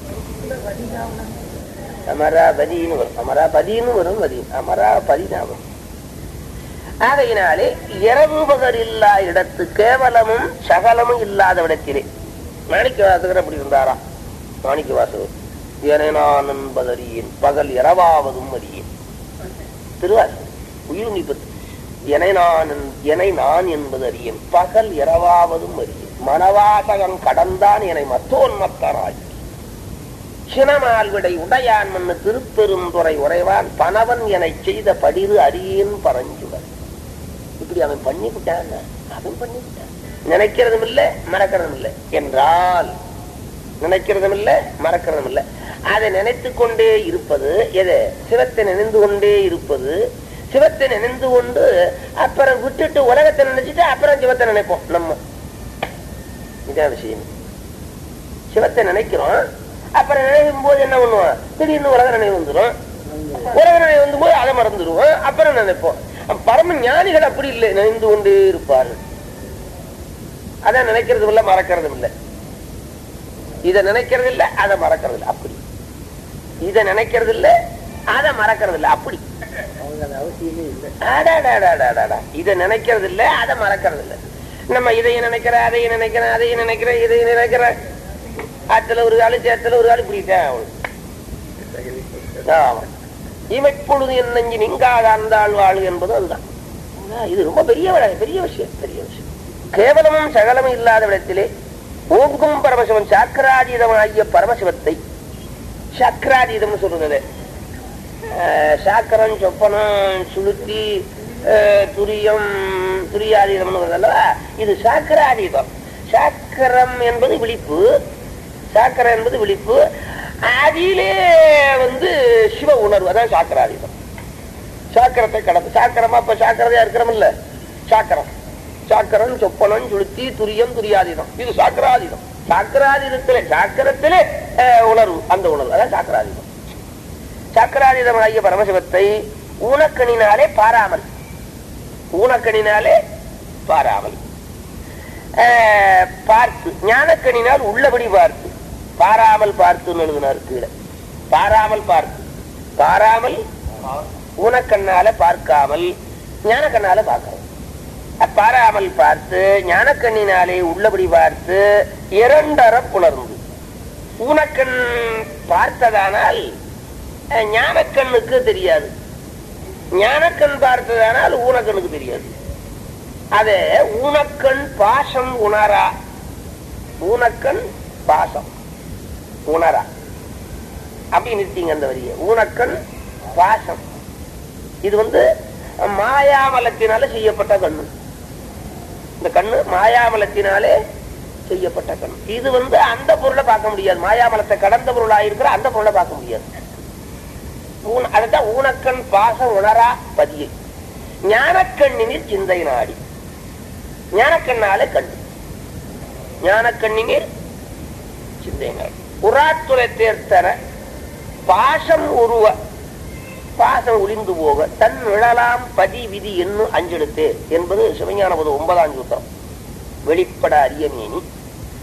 அமராபதின்னு வரும் அமராபதின்னு வரும் வதி அமராபதினா வரும் ஆகையினாலே இரவு பகல் இல்லா இடத்து கேவலமும் சகலமும் இல்லாத இடத்திலே மாணிக்க வாசகர் அப்படி இருந்தாராம் மாணிக்க வாசகர் என நான் என்பதறியேன் பகல் இரவாவதும் அறியேன் திருவாசகம் உயிர் நிபத்து எனை நான் என்- எனை நான் என்பது அறியேன் பகல் இரவாவதும் அறியேன் மனவாசகன் கடந்தான் என்னை மத்தோன்மத்தராய் சினமால் விடை உடையான் மண்ணு திருப்பெருந்துறை உறைவான் பனவன் என செய்த படிறு அறியேன் பரஞ்சுடன் இப்படி அவன் பண்ணிவிட்டான் அவன் பண்ணிவிட்டான் நினைக்கிறதும் இல்ல மறக்கிறதும் இல்ல என்றால் நினைக்கிறதும் இல்ல மறக்கிறதும் இல்ல அதை நினைத்து கொண்டே இருப்பது எது சிவத்தை நினைந்து கொண்டே இருப்பது சிவத்தை நினைந்து கொண்டு அப்புறம் விட்டுட்டு உலகத்தை நினைச்சிட்டு அப்புறம் சிவத்தை நினைப்போம் நம்ம இதான் விஷயம் சிவத்தை நினைக்கிறோம் அப்புறம் நினைக்கும் போது என்ன பண்ணுவோம் திடீர்னு உலக நினைவு வந்துடும் உலக நினைவு வந்து போது அதை மறந்துடுவோம் அப்புறம் நினைப்போம் பரம ஞானிகள் அப்படி இல்லை நினைந்து கொண்டே இருப்பார்கள் அதான் நினைக்கிறதும் இல்ல மறக்கிறதும் இல்ல இத நினைக்கிறது இல்ல அதை மறக்கிறது இல்ல அப்படி இத நினைக்கிறது இல்ல அதை மறக்கிறது இல்ல அப்படி அடாடாடாடாடாடா. இத நினைக்கிறது இல்ல அதை மறக்கிறது இல்ல நம்ம இதையும் நினைக்கிற அதையும் நினைக்கிறேன் அதையும் நினைக்கிறேன் இதையும் நினைக்கிறேன் ஆத்துல ஒரு ஆளு சேத்துல ஒரு ஆளு இப்படித்தான் அவனுக்கு. ஆமா. இமைப்பொழுது என் நெஞ்சு நீங்காத அந்தாள் வாழ் என்பது அதுதான் ஆ, இது ரொம்ப பெரிய விட- பெரிய விஷயம் பெரிய விஷயம் கேவலமும் சகலமும் இல்லாத விடத்திலே ஓங்கும் பரமசிவன் சாக்கராதீதமாகிய பரமசிவத்தை சக்கராதீதம்னு சொல்றது சாக்கரம் சொப்பனம் சுளுத்தி அஹ், துரியம் துரியாதீதம்னு வருது அல்லவா இது சாக்கராதீதம் சாக்கரம் என்பது விழிப்பு சாக்கரம் என்பது விழிப்பு அதிலே வந்து சிவ உணர்வு அதான் சாக்கராதீதம் சாக்கரத்தை கடந்து சாக்கரமா இப்ப சாக்கரதையா இருக்கிறோம்ல சாக்கரம் சாக்கரம் சொப்பனம் சுளுத்தி துரியம் துரியாதீதம் இது சாக்கராதீதம் சாக்கராதீதத்திலே சாக்கரத்திலே அஹ், உணர்வு அந்த உணர்வு அதான் சாக்கராதீதம் சாக்கராதீதமாகிய பரமசிவத்தை ஊனக்கணினாலே பாராமல் ஊனக்கணினாலே பாராமல் அஹ், பார்த்து ஞானக்கணினால் உள்ளபடி பார்த்து பாராமல் பார்த்து எழுதினார் கீழே பாராமல் பார்த்து பாராமல் ஊனக்கண்ணால பார்க்காமல் ஞானக்கண்ணால பார்க்கிறோம் பாராமல் பார்த்து ஞானக்கண்ணினாலே உள்ளபடி பார்த்து இரண்டர புணர்ந்து ஊனக்கண் பார்த்ததானால் அஹ், ஞானக்கண்ணுக்கு தெரியாது ஞானக்கண் பார்த்ததானால் ஊனக்கண்ணுக்கு தெரியாது அத ஊனக்கண் பாசம் உணரா ஊனக்கண் பாசம் உணரா அப்படி நிறுத்திங்க அந்த வரிய ஊனக்கண் பாசம் இது வந்து மாயாமலத்தினால செய்யப்பட்ட கண்ணு இந்த கண்ணு மாயாமலத்தினாலே செய்யப்பட்ட கண்ணு இது வந்து அந்த பொருளை பார்க்க முடியாது மாயாமலத்தை கடந்த பொருளா இருக்கிற அந்த பொருளை பார்க்க முடியாது ஊன- அதுதான் ஊனக்கண் பாசம் உணரா பதியை ஞானக்கண்ணினில் சிந்தை நாடி ஞானக்கண்ணாலே கண்டு ஞானக்கண்ணினில் சிந்தை நாடி உராத்துறை தேர்த்தர பாசம் உருவ பாசம் ஒளிந்து போக தன் நிழலாம் பதி விதி என்னும் அஞ்செழுத்தே என்பது சிவஞான போது ஒன்பதாம் சூத்திரம் வெளிப்பட அரியமேனி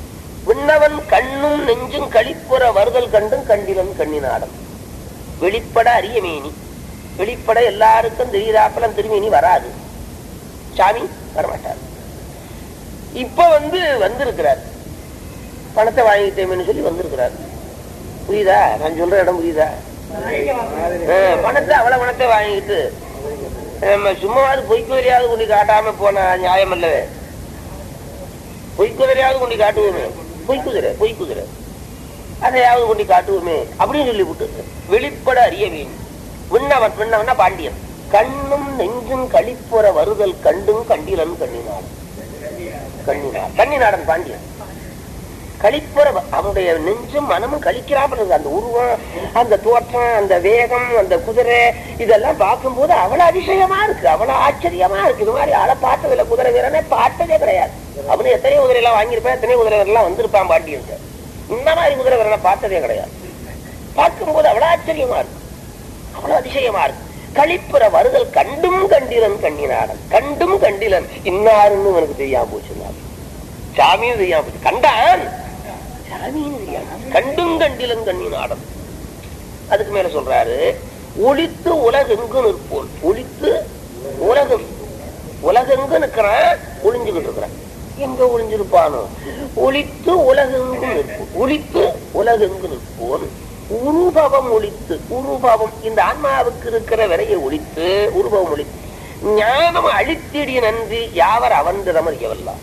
விண்ணவன் கண்ணும் நெஞ்சும் களிப்புற வருதல் கண்டும் கண்டிலன் கண்ணினாடம் வெளிப்பட அரியமேனி வெளிப்பட எல்லாருக்கும் தெரியுதாப்பெல்லாம் திருமேனி வராது சாமி வரமாட்டார் இப்ப வந்து வந்திருக்கிறார் பணத்தை வாங்கிட்டேன்னு சொல்லி வந்திருக்கிறார் புரியுதா நான் சொல்ற இடம் புரியுதா அஹ், பணத்தை அவ்வளவு பணத்தை வாங்கிட்டு நம்ம சும்மாவது பொய்க்குதிரையாவது கொண்டு காட்டாம போன நியாயம் அல்லவே பொய்க்குதிரையாவது கொண்டு காட்டுவோமே பொய்க்குதிரை பொய்க்குதிரை அதையாவது கொண்டு காட்டுவோமே அப்படின்னு சொல்லி விட்டு வெளிப்பட அறிய வேண்டும் விண்ணவன் விண்ணவன்னா பாண்டியன் கண்ணும் நெஞ்சும் களிப்புற வருதல் கண்டும் கண்டிலன் கண்ணினான் கண்ணினார் கண்ணினாடன் பாண்டியன் கழிப்புற அவனுடைய நெஞ்சும் மனமும் கழிக்கிறாமல் இருக்கு அந்த உருவம் அந்த தோற்றம் அந்த வேகம் அந்த குதிரை இதெல்லாம் பார்க்கும்போது அவ்வளவு அதிசயமா இருக்கு அவ்வளவு ஆச்சரியமா இருக்கு இது மாதிரி ஆளை பார்த்ததில்ல குதிரை வீரனே பார்த்ததே கிடையாது அவனு எத்தனை குதிரை எல்லாம் வாங்கியிருப்பான் எத்தனை குதிரை வீரர்லாம் வந்திருப்பான் பாண்டியன் இந்த மாதிரி குதிரை வீரனை பார்த்ததே கிடையாது பார்க்கும்போது அவ்வளவு ஆச்சரியமா இருக்கு அவ்வளவு அதிசயமா இருக்கு கழிப்புற வருதல் கண்டும் கண்டிலன் கண்ணினாடன் கண்டும் கண்டிலன் இன்னாருன்னு உனக்கு தெரியாம போச்சு சாமியும் தெரியாம போச்சு கண்டான் சாமியும் தெரியாம போச்சு. கண்டும் கண்டிலன் கண்ணினாடன் அதுக்கு மேல சொல்றாரு ஒளித்து உலகெங்கு நிற்போல் ஒளித்து உலகம் உலகெங்கு நிற்கிறான் ஒளிஞ்சுக்கிட்டு இருக்கிறான் எங்க ஒளிஞ்சிருப்பானோ ஒளித்து உலகெங்கு நிற்போம் ஒளித்து உலகெங்கு நிற்போன் உருபவம் ஒளித்து உருபவம் இந்த ஆன்மாவுக்கு இருக்கிற விரையை ஒளித்து உருபவம் ஒளித்து ஞானம் அழித்திடி நன்றி யாவர் அவன்றிடமர் எவல்லாம்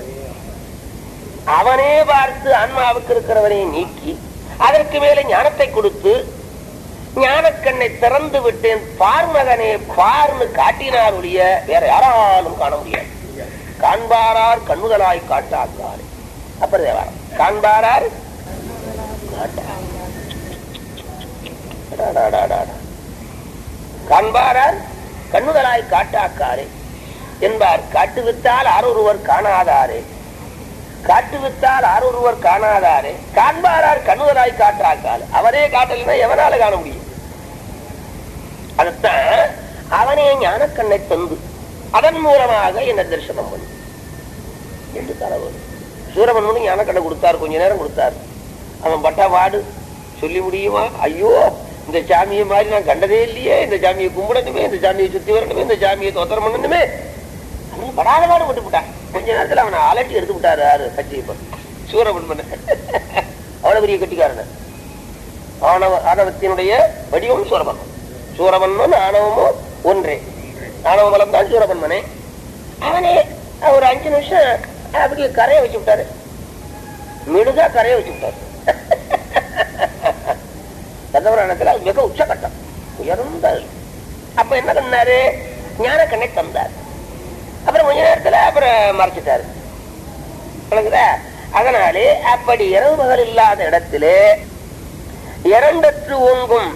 அவனே பார்த்து ஆன்மாவுக்கு இருக்கிறவனை நீக்கி அதற்கு மேலே ஞானத்தை கொடுத்து ஞானக்கண்ணை திறந்து விட்டேன் பார்மகனே பார்னு காட்டினார் ஒழிய வேற யாராலும் காண முடியாது காண்பாரார் கண்ணுதலாய் காட்டாக்காரு அப்புறம் தேவாரம் காண்பாரார் காட்டார் அடாடாடாடா. காண்பாரார் கண்ணுதலாய் காட்டாக்காரே என்பார் காட்டுவித்தால் ஆரொருவர் காணாதாரே காட்டுவித்தால் ஆரொருவர் காணாதாரே காண்பாரார் கண்ணுதலாய் காட்டாக்கால் அவரே காட்டலைன்னா எவனால காண முடியும் அதுதான் அவனே ஞானக்கண்ணை தந்து அதன் மூலமாக என்ன தரிசனம் பண்ணு என்று தரவர் சூரமன்மனு ஞானக்கண்ணை கொடுத்தார் கொஞ்ச நேரம் கொடுத்தார் அவன் பட்டா வாடு சொல்லி முடியுமா ஐயோ இந்த சாமியை மாதிரி நான் கண்டதே இல்லையே இந்த சாமியை கும்பிடணுமே இந்த சாமியை சுத்தி வரணுமே இந்த சாமியை தோத்திரம் பண்ணணுமே அவன் படாத பாடு விட்டு விட்டான் கொஞ்ச நேரத்துல அவனை அலட்டி எடுத்து விட்டாரு யாரு கட்சியப்பன் சூரமன்மன் அவ்வளவு பெரிய கட்டிக்காரன் ஆணவ ஆணவத்தினுடைய வடிவம் சூரமன்மன் சூரமன்மன் ஆணவமும் ஒன்றே ஆணவ பலம் தான் சூரமன்மனே அவனே ஒரு அஞ்சு நிமிஷம் அப்படியே கரையை வச்சு விட்டாரு மிடுகா கரையை வச்சு விட்டாரு கந்தபுராணத்துல அது மிக உச்சகட்டம் உயர்ந்த அப்ப என்ன பண்ணாரு ஞானக்கண்ணை தந்தார் அப்புறம் கொஞ்ச நேரத்துல அப்புறம் மறைச்சிட்டாரு விளங்குதா அதனாலே அப்படி இரவு பகல் இல்லாத இடத்திலே இரண்டற்று ஓங்கும்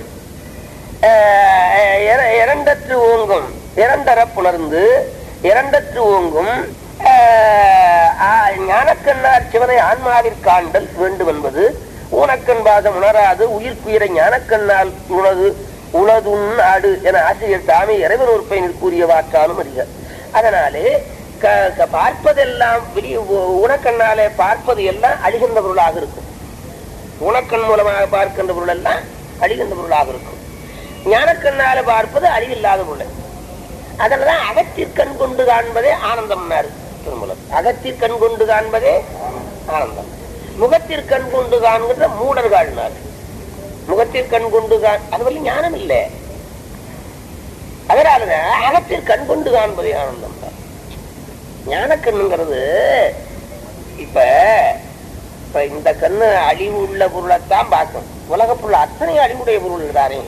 அஹ், இர- இரண்டற்று ஓங்கும் இரண்டர புணர்ந்து இரண்டற்று ஓங்கும் அஹ், ஆ- ஞானக்கண்ணார் சிவனை ஆன்மாவிற்காண்டல் வேண்டும் என்பது ஊனக்கண் பாதம் உணராது உயிர்க்குயிரை ஞானக்கண்ணால் உணது உணதுன் நாடு என ஆசிரியர் தாமே இறைவன் உறுப்பை கூறிய வாக்காலும் அறிக அதனாலே க- க- பார்ப்பதெல்லாம் வெளியே உ- உனக்கண்ணாலே பார்ப்பது எல்லாம் அழிகின்ற பொருளாக இருக்கும் உனக்கண் மூலமாக பார்க்கின்ற பொருள் எல்லாம் அழிகின்ற பொருளாக இருக்கும் ஞானக்கண்ணால பார்ப்பது அழிவில்லாத பொருள் அதனாலதான் அகத்திற்கண் கொண்டு காண்பதே ஆனந்தம்னாரு திருமலம் அகத்திற்கண் கொண்டு காண்பதே ஆனந்தம் முகத்திற்கண் கொண்டு காண்கின்ற மூடர்கள்னார் முகத்திற்கண் கொண்டு காண் அது வரையும் ஞானம் இல்லை அதனாலதான் அகத்திற்கண் கொண்டு காண்பதே ஆனந்தம் ஞானக்கண்ணுங்கிறது இப்ப இப்ப இந்த கண்ணு அழிவு உள்ள பொருளைத்தான் பார்க்கும் உலக பொருள் அத்தனை அழிவுடைய பொருள் தானே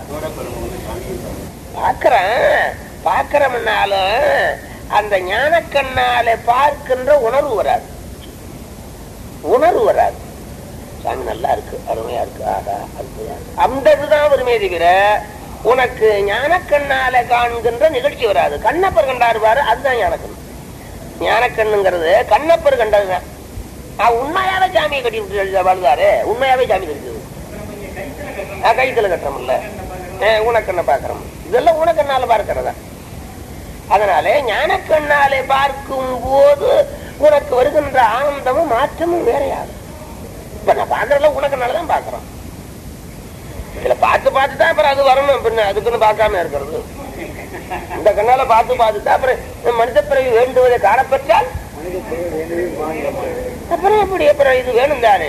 பார்க்கிறேன் பார்க்கிறவனாலும் அந்த ஞானக்கண்ணால பார்க்கின்ற உணர்வு வராது உணர்வு வராது சாமி நல்லா இருக்கு அருமையா இருக்கு ஆகா அருமையா இருக்கு. அந்த இதுதான் வருமே தவிர உனக்கு ஞானக்கண்ணால காண்கின்ற நிகழ்ச்சி வராது கண்ணப்பர் கண்டாரு பாரு அதுதான் ஞானக்கண் ஞானக்கண்ணுங்கிறது கண்ணப்பர் கண்டதுதான் நான் உண்மையாவே சாமியை கட்டி விட்டு வாழ்ந்தாரு உண்மையாவே சாமி தெரிஞ்சது நான் கைத்துல கட்டுறோம்ல உனக்கண்ணை பார்க்கிறோம் இதெல்லாம் உனக்கண்ணால பார்க்கிறதா அதனாலே ஞானக்கண்ணாலே பார்க்கும் போது உனக்கு வருகின்ற ஆனந்தமும் மாற்றமும் வேறையாகும் இப்ப நான் பாக்குறதுல உனக்கு நல்லதான் பாக்குறோம் இதுல பார்த்து பார்த்து தான் அப்புறம் அது வரணும் பின்ன அதுக்குன்னு பார்க்காம இருக்கிறது இந்த கண்ணால பார்த்து பார்த்து தான் அப்புறம் மனித பிறகு வேண்டுவதை காணப்பெற்றால் அப்புறம் எப்படி அப்புறம் இது வேணும் தானே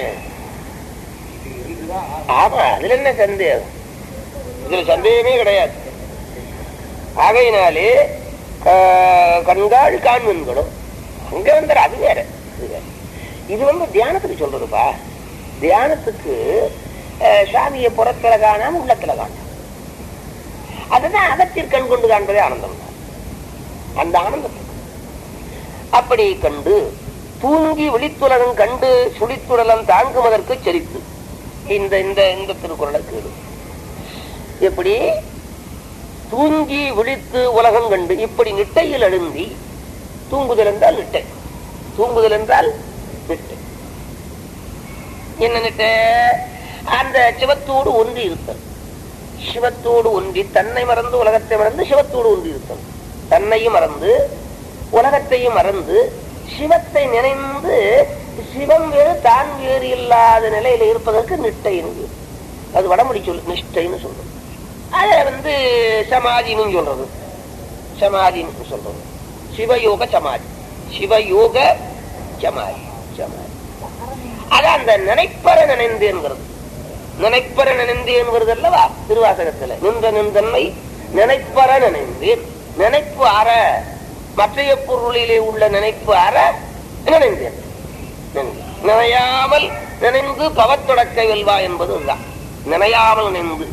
ஆமா அதுல என்ன சந்தேகம் இதுல சந்தேகமே கிடையாது ஆகையினாலே ஆஹ், கண்காள் காண்மன்களும் அங்க வந்து அது வேற இது வேற. இது வந்து தியானத்துக்கு சொல்றதுப்பா தியானத்துக்கு ஆஹ், சாமியை புறத்துல காணாம உள்ளத்துல காணும் அதுதான் அகத்தில் கண் கொண்டு காண்பதே ஆனந்தம் தான் அந்த ஆனந்தத்துக்கு அப்படி கண்டு தூங்கி விழித்துலகம் கண்டு சுழித்துடலம் தாங்குவதற்கு செரித்து இந்த இந்த இந்த திருக்குறளை கேடு எப்படி தூங்கி விழித்து உலகம் கண்டு இப்படி நிட்டையில் எழுந்தி தூங்குதல் என்றால் நிட்டை தூங்குதல் என்றால் நிட்டை என்ன நிட்டை அந்த சிவத்தோடு ஒன்றி இருத்தல் சிவத்தோடு ஒன்றி தன்னை மறந்து உலகத்தை மறந்து சிவத்தோடு ஒன்றி இருத்தல் தன்னையும் மறந்து உலகத்தையும் மறந்து சிவத்தை நினைந்து சிவம் வேறு தான் வேறு இல்லாத நிலையில இருப்பதற்கு நிட்டை என்று அது வடமொழி சொல்லு நிஷ்டைன்னு சொல்றது அத வந்து சமாதின்னு சொல்றது சமாதின்னு சொல்றது சிவயோக சமாதி சிவயோக சமாதி சமாதி அது அந்த நினைப்பற நினைந்தேங்கிறது நினைப்பற நினைந்தேங்கிறது அல்லவா திருவாசகத்துல நின்ற நின்றன்மை நினைப்பற நினைந்தேன் நினைப்பு அற மற்றைய பொருளிலே உள்ள நினைப்பு அற நினைந்தேன் நினைந்தேன். நினையாமல் நினைந்து பவத்தொடக்க வெல்வா என்பது இதுதான் நினையாமல் நினைந்து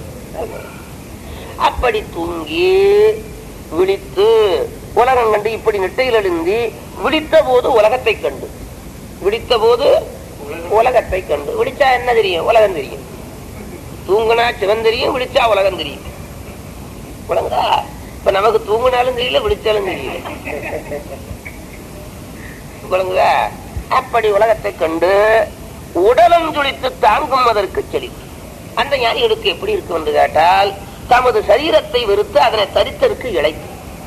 அப்படி தூங்கி விழித்து உலகம் கண்டு இப்படி நெட்டையில் எழுந்தி விழித்த போது உலகத்தை கண்டு விழித்த போது உலகத்தை கண்டு விழிச்சா என்ன தெரியும் உலகம் தெரியும் தூங்குனா சிவன் தெரியும் விழிச்சா உலகம் தெரியும் உலகா இப்ப நமக்கு தூங்குனாலும் தெரியல விழிச்சாலும் தெரியல விளங்குதா அப்படி உலகத்தை கண்டு உடலம் துளித்து தாங்கும் அதற்கு செலி அந்த ஞானிகளுக்கு எப்படி இருக்கும் என்று கேட்டால் தமது சரீரத்தை வெறுத்து அதனை தரித்தற்கு இழைத்து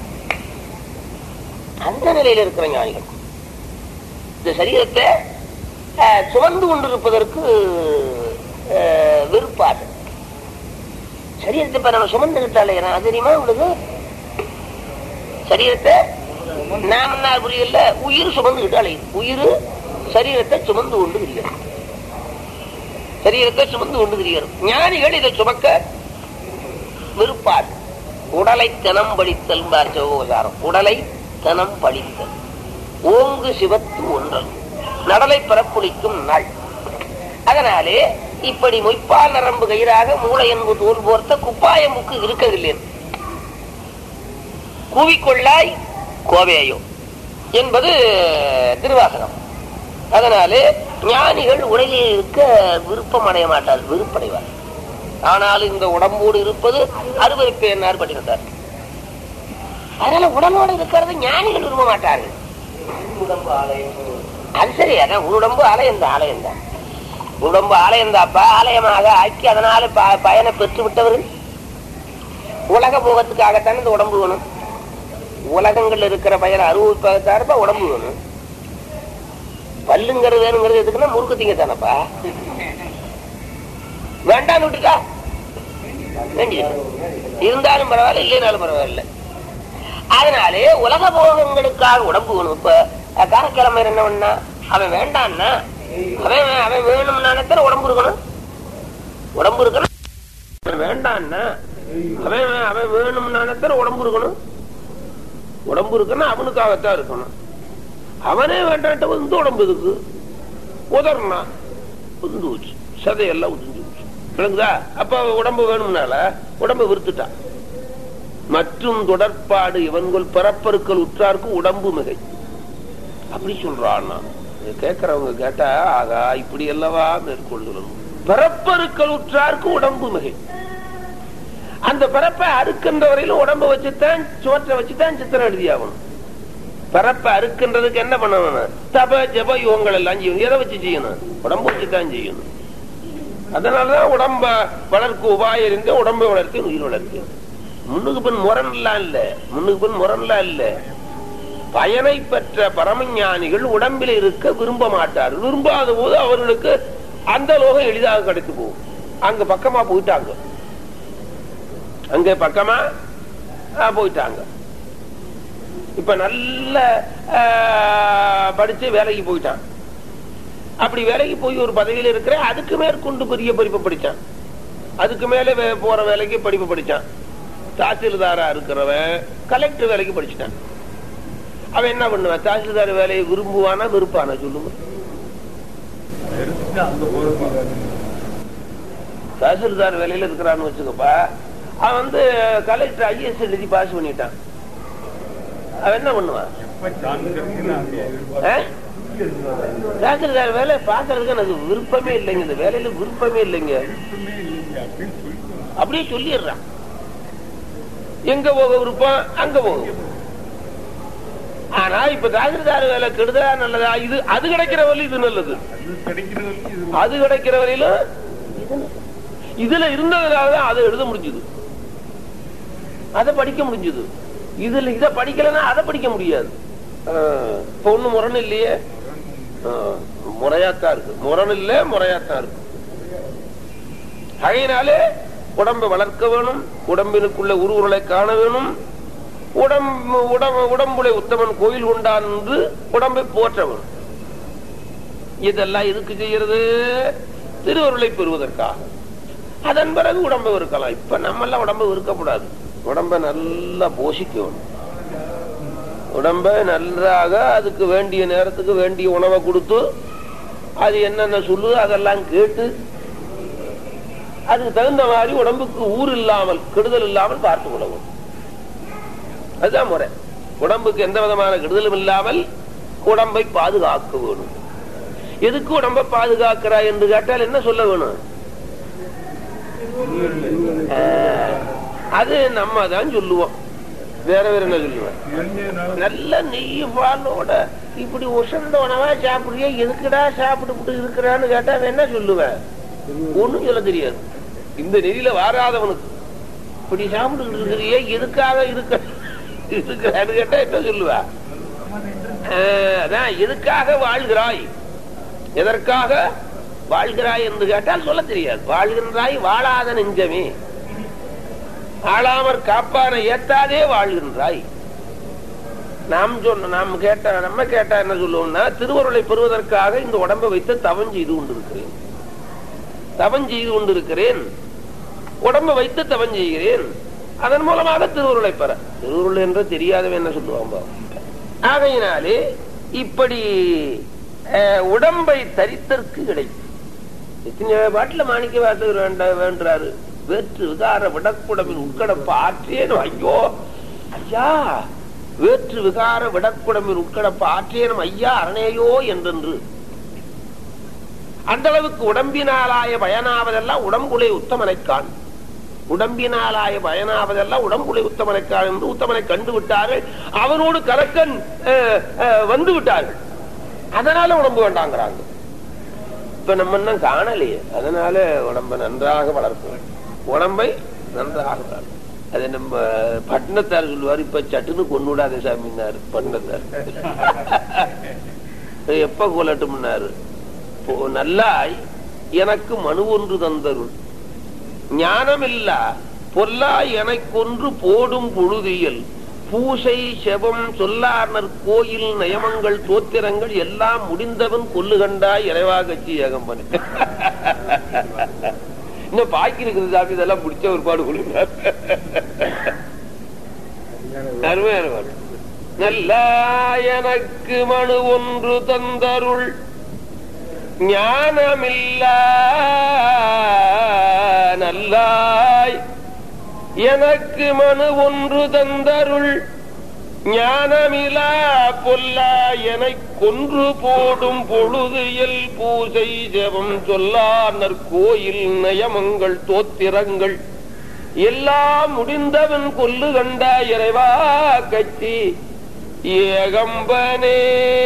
அந்த நிலையில இருக்கிற ஞானிகள் இந்த சரீரத்தை அஹ், சுமந்து கொண்டிருப்பதற்கு அஹ், வெறுப்பார்கள் சரீரத்தை இப்ப நம்ம சுமந்துகிட்டாலே அது தெரியுமா உங்களுக்கு சரீரத்தை நாம என்ன புரியல உயிர் சுமந்துகிட்டு அலையுது உயிர் சரீரத்தை சுமந்து கொண்டு திரிகிறது சரீரத்தை சுமந்து கொண்டு திரிகிறது ஞானிகள் இதை சுமக்க விருப்பார் உடலை தனம் பழித்தல் பார் சிவகோசாரம் உடலை தனம் பழித்தல் ஓங்கு சிவத்து ஒன்றல் நடலை பரப்புளிக்கும் நாள் அதனாலே இப்படி மொய்ப்பால் நரம்பு கயிறாக மூளை என்பது தோல் போர்த்த குப்பாயமுக்கு இருக்கவில்லை கூவிக்கொள்ளாய் கோவேயோ என்பது திருவாசகம் அதனாலே ஞானிகள் உலகில் இருக்க விருப்பம் அடைய மாட்டார் விருப்படைவார் ஆனால் இந்த உடம்போடு இருப்பது அருவருப்பு என்னார் பட்டிருந்தார் அதனால உடலோடு இருக்கிறது ஞானிகள் விரும்ப மாட்டார்கள் அது சரி அதான் உடம்பு ஆலயம் தான் ஆலயம் தான் உடம்பு ஆலயம் தாப்பா ஆலயமாக ஆக்கி அதனால ப- பயனை பெற்று விட்டவர்கள் உலக போகத்துக்காகத்தான் இந்த உடம்பு வேணும் உலகங்கள்ல இருக்கிற பயனை அனுபவிப்பதற்காக உடம்பு வேணும் பல்லுங்கிறது வேணுங்கிறது எதுக்குன்னா முறுக்கு திங்க தானப்பா வேண்டாம் விட்டுட்டா வேண்டியது இருந்தாலும் பரவாயில்ல இல்லைனாலும் பரவாயில்ல அதனாலே உலக போகங்களுக்காக உடம்பு வேணும் இப்ப அஹ், காரக்கிழமை என்ன பண்ணா அவன் வேண்டான்னா அவன் அவன் வேணும்னானத்தான உடம்பு இருக்கணும் உடம்பு இருக்கணும் அவன் வேண்டான்னா அவன் அவன் வேணும்னானத்தான உடம்பு இருக்கணும் உடம்பு இருக்குன்னா அவனுக்காகத்தான் இருக்கணும் அவனே வேண்டாட்ட வந்து உடம்பு இருக்கு உதறனா உந்து வச்சு சதையெல்லாம் உதிஞ்சு வச்சு விளங்குதா அப்ப உடம்பு வேணும்னால உடம்பு விருத்துட்டான் மற்றும் தொடர்பாடு இவன்கள் பிறப்பருக்கள் உற்றார்க்கு உடம்பு மிகை அப்படி சொல்றான் கேட்கறவங்க கேட்டா ஆகா இப்படி அல்லவா மேற்கொள்ளணும் பிறப்பருக்கள் உற்றார்க்கு உடம்பு மிகை அந்த பிறப்பை அறுக்கின்ற வரையிலும் உடம்ப வச்சுதான் சோற்றை வச்சுதான் சித்திரம் எழுதியாகணும் பிறப்பை அறுக்கின்றதுக்கு என்ன பண்ணணும் தப ஜப யோகங்கள் எல்லாம் செய்யணும் எதை வச்சு செய்யணும் உடம்பு வச்சுதான் செய்யணும் அதனாலதான் உடம்ப வளர்க்கு உபாயம் இருந்து உடம்பை வளர்த்து உயிர் வளர்த்து முன்னுக்கு பின் முரண்லாம் இல்ல முன்னுக்கு பின் முரண்லாம் இல்ல பயனை பெற்ற பரமஞானிகள் உடம்பில் இருக்க விரும்ப மாட்டார்கள் விரும்பாத போது அவர்களுக்கு அந்த லோகம் எளிதாக கிடைத்து போகும் அங்க பக்கமா போயிட்டாங்க அங்க பக்கமா ஆ, போயிட்டாங்க இப்ப நல்ல ஆ, படிச்சு வேலைக்கு போயிட்டான் அப்படி வேலைக்கு போய் ஒரு பதவியில இருக்கிற அதுக்கு மேற்கொண்டு பெரிய படிப்பு படிச்சான் அதுக்கு மேல வே- போற வேலைக்கு படிப்பு படிச்சான் தாசில்தாரா இருக்கிறவன் கலெக்டர் வேலைக்கு படிச்சுட்டான் அவன் என்ன பண்ணுவான் தாசில்தார் வேலையை விரும்புவானா விருப்பானா சொல்லுங்க தாசில்தார் வேலையில இருக்கிறான்னு வச்சுக்கப்பா அவன் வந்து கலெக்டர் ஐஎஸ் எழுதி பாஸ் பண்ணிட்டான் அவன் என்ன பண்ணுவான் ஆ? தாசில்தார் வேலை பாக்குறதுக்கு எனக்கு விருப்பமே இல்லைங்க இந்த வேலையில விருப்பமே இல்லைங்க அப்படியே சொல்லிடுறான் எங்க போக விருப்பம் அங்க போகும் ஆனா இப்ப தாசில்தார் வேலை கெடுதா நல்லதா இது அது கிடைக்கிற வழி இது நல்லது அது கிடைக்கிற வரையிலும் இது நல்லது. இதுல இருந்ததுனாலதான் அதை எழுத முடிஞ்சது அதை படிக்க முடிஞ்சது இதுல இத படிக்கலன்னா அதை படிக்க முடியாது ஆஹ், இப்ப ஒண்ணு முரண் இல்லையே ஆஹ், முறையாத்தான் இருக்கு முரண் இல்ல முறையாத்தான் இருக்கு அதனாலே உடம்பை வளர்க்க வேணும் உடம்பினுக்குள்ள உருவுருளை காண வேணும் உடம்பு உடம்பு உடம்புல உத்தமன் கோயில் கொண்டான் என்று உடம்பை போற்ற வேணும் இதெல்லாம் எதுக்கு செய்யறது திருவருளை பெறுவதற்காக அதன் பிறகு உடம்பை வெறுக்கலாம் இப்ப நம்ம எல்லாம் உடம்பை வெறுக்கப்படாது உடம்பை நல்லா போஷிக்கணும் உடம்பை நன்றாக அதுக்கு வேண்டிய நேரத்துக்கு வேண்டிய உணவை கொடுத்து அது என்னென்ன சொல்லுது அதெல்லாம் கேட்டு அதுக்கு தகுந்த மாதிரி உடம்புக்கு ஊர் இல்லாமல் கெடுதல் இல்லாமல் பார்த்து கொள்ளவும் அதுதான் முறை உடம்புக்கு எந்த விதமான கெடுதலும் இல்லாமல் உடம்பை பாதுகாக்க வேணும் எதுக்கு உடம்பை பாதுகாக்கிறாய் என்று கேட்டால் என்ன சொல்ல வேணும் ஆஹ், அது நம்ம தான் சொல்லுவோம் வேற வேற என்ன சொல்லுவேன் நல்ல நெய் பாலோட இப்படி உசந்த உணவா சாப்பிடுறிய எதுக்குடா சாப்பிட்டு இருக்கிறான்னு கேட்டா அவன் என்ன சொல்லுவேன் ஒண்ணும் சொல்ல தெரியாது இந்த நெறியில வாராதவனுக்கு இப்படி சாப்பிட்டு இருக்கிறிய எதுக்காக இருக்க இருக்கிறான்னு கேட்டா என்ன சொல்லுவா ஆஹ், அதான் எதுக்காக வாழ்கிறாய் எதற்காக வாழ்கிறாய் என்று கேட்டால் சொல்ல தெரியாது வாழ்கின்றாய் வாழாத நெஞ்சமே ஆளாமற் காப்பான ஏத்தாதே வாழ்கின்றாய் நாம் சொன்ன நாம் கேட்ட நம்ம கேட்டா என்ன சொல்லுவோம்னா திருவருளை பெறுவதற்காக இந்த உடம்பை வைத்து தவம் செய்து கொண்டிருக்கிறேன் தவம் செய்து கொண்டிருக்கிறேன் உடம்பை வைத்து தவம் செய்கிறேன் அதன் மூலமாக திருவருளை பெற திருவருள் என்று தெரியாதவன் என்ன சொல்லுவான் பாவம். ஆகையினாலே இப்படி அஹ், உடம்பை தரித்தற்கு கிடைக்கும் எத்தனை பாட்டுல மாணிக்க வாசகர் வேண்ட வேண்டாரு வேற்று விகார விடக்குடமின் உட்கடப்ப ஆற்றேனும் ஐயோ ஐயா வேற்று விகார விடக்குடமின் உட்கடப்ப ஆற்றேனும் ஐயா அரணேயோ என்றென்று அந்த அளவுக்கு உடம்பினாலாய பயனாவதெல்லாம் உடம்புலே உத்தமனைக்கான் உடம்பினாலாய பயனாவதெல்லாம் உடம்புலே உத்தமனைக்கான் என்று உத்தமனை கண்டு விட்டார்கள் அவனோடு கலக்கன் அஹ், அஹ், வந்து விட்டார்கள் அதனால உடம்பு வேண்டாங்கிறாங்க இப்ப நம்ம இன்னும் காணலையே அதனால உடம்பை நன்றாக வளர்ப்போம் உடம்பை நன்றாக வளர்ப்போம் அது நம்ம பட்டினத்தார் சொல்லுவார் இப்ப சட்டுன்னு கொண்டு விடாத சாமினாரு பட்டினத்தார் எப்ப கொல்லட்டும்னாரு இப்போ நல்லாய் எனக்கு மனு ஒன்று தந்தருள் ஞானமில்லா பொல்லா எனக்கொன்று போடும் பொழுதியல் பூசை செபம் சொல்லார்னர் கோயில் நயமங்கள் தோத்திரங்கள் எல்லாம் முடிந்தவன் கொல்லுகண்டாய் இறைவா கட்சி ஏகம்பனே இன்னும் பாக்கி இருக்குது சாமி இதெல்லாம் முடிச்ச ஒரு பாடு கொடுங்க அருமையான பாடு நல்லா எனக்கு மனு ஒன்று தந்தருள் ஞானமில்லா நல்லாய் எனக்கு மனு ஒன்று தந்தருள் ஞானமிலா பொல்லா எனக் கொன்று போடும் பொழுதியல் பூசை ஜெபம் சொல்லார் கோயில் நயமங்கள் தோத்திரங்கள் எல்லாம் முடிந்தவன் கொல்லு கண்டா இறைவா கட்சி ஏகம்பனே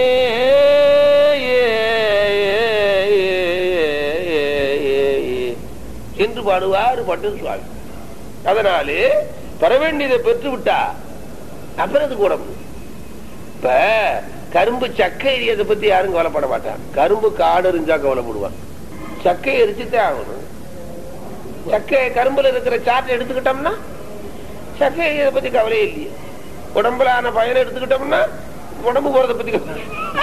என்று பாடுவார் பட்டு சுவாமி அதனாலே பெற வேண்டியதை பெற்று விட்டா அப்புறம் அதுக்கு உடம்பு இப்ப கரும்பு சக்கை எரியதை பத்தி யாரும் கவலைப்பட மாட்டான் கரும்பு காடு இருந்தா கவலைப்படுவான் சக்கையை எரிச்சுதான் ஆகணும் சக்கை கரும்புல இருக்கிற சாட்டை எடுத்துக்கிட்டோம்னா சக்கை இதை பத்தி கவலையே இல்லையே உடம்புல ஆன பயனை எடுத்துக்கிட்டோம்னா உடம்பு போறத பத்தி கவலை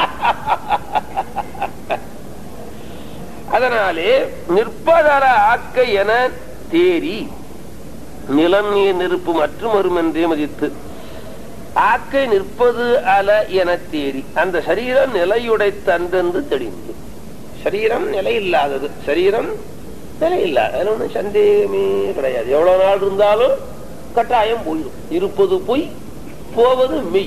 அதனாலே நிற்பதர ஆக்க என தேறி நிலம் நீர் நெருப்பு மற்றும் வரும் என்றே மதித்து ஆக்கை நிற்பது அல என தேறி அந்த சரீரம் நிலையுடை தந்தென்று தெளிந்து சரீரம் நிலை இல்லாதது சரீரம் நிலை இல்லாத அதுல ஒண்ணும் சந்தேகமே கிடையாது எவ்வளவு நாள் இருந்தாலும் கட்டாயம் போயிடும் இருப்பது பொய் போவது மெய்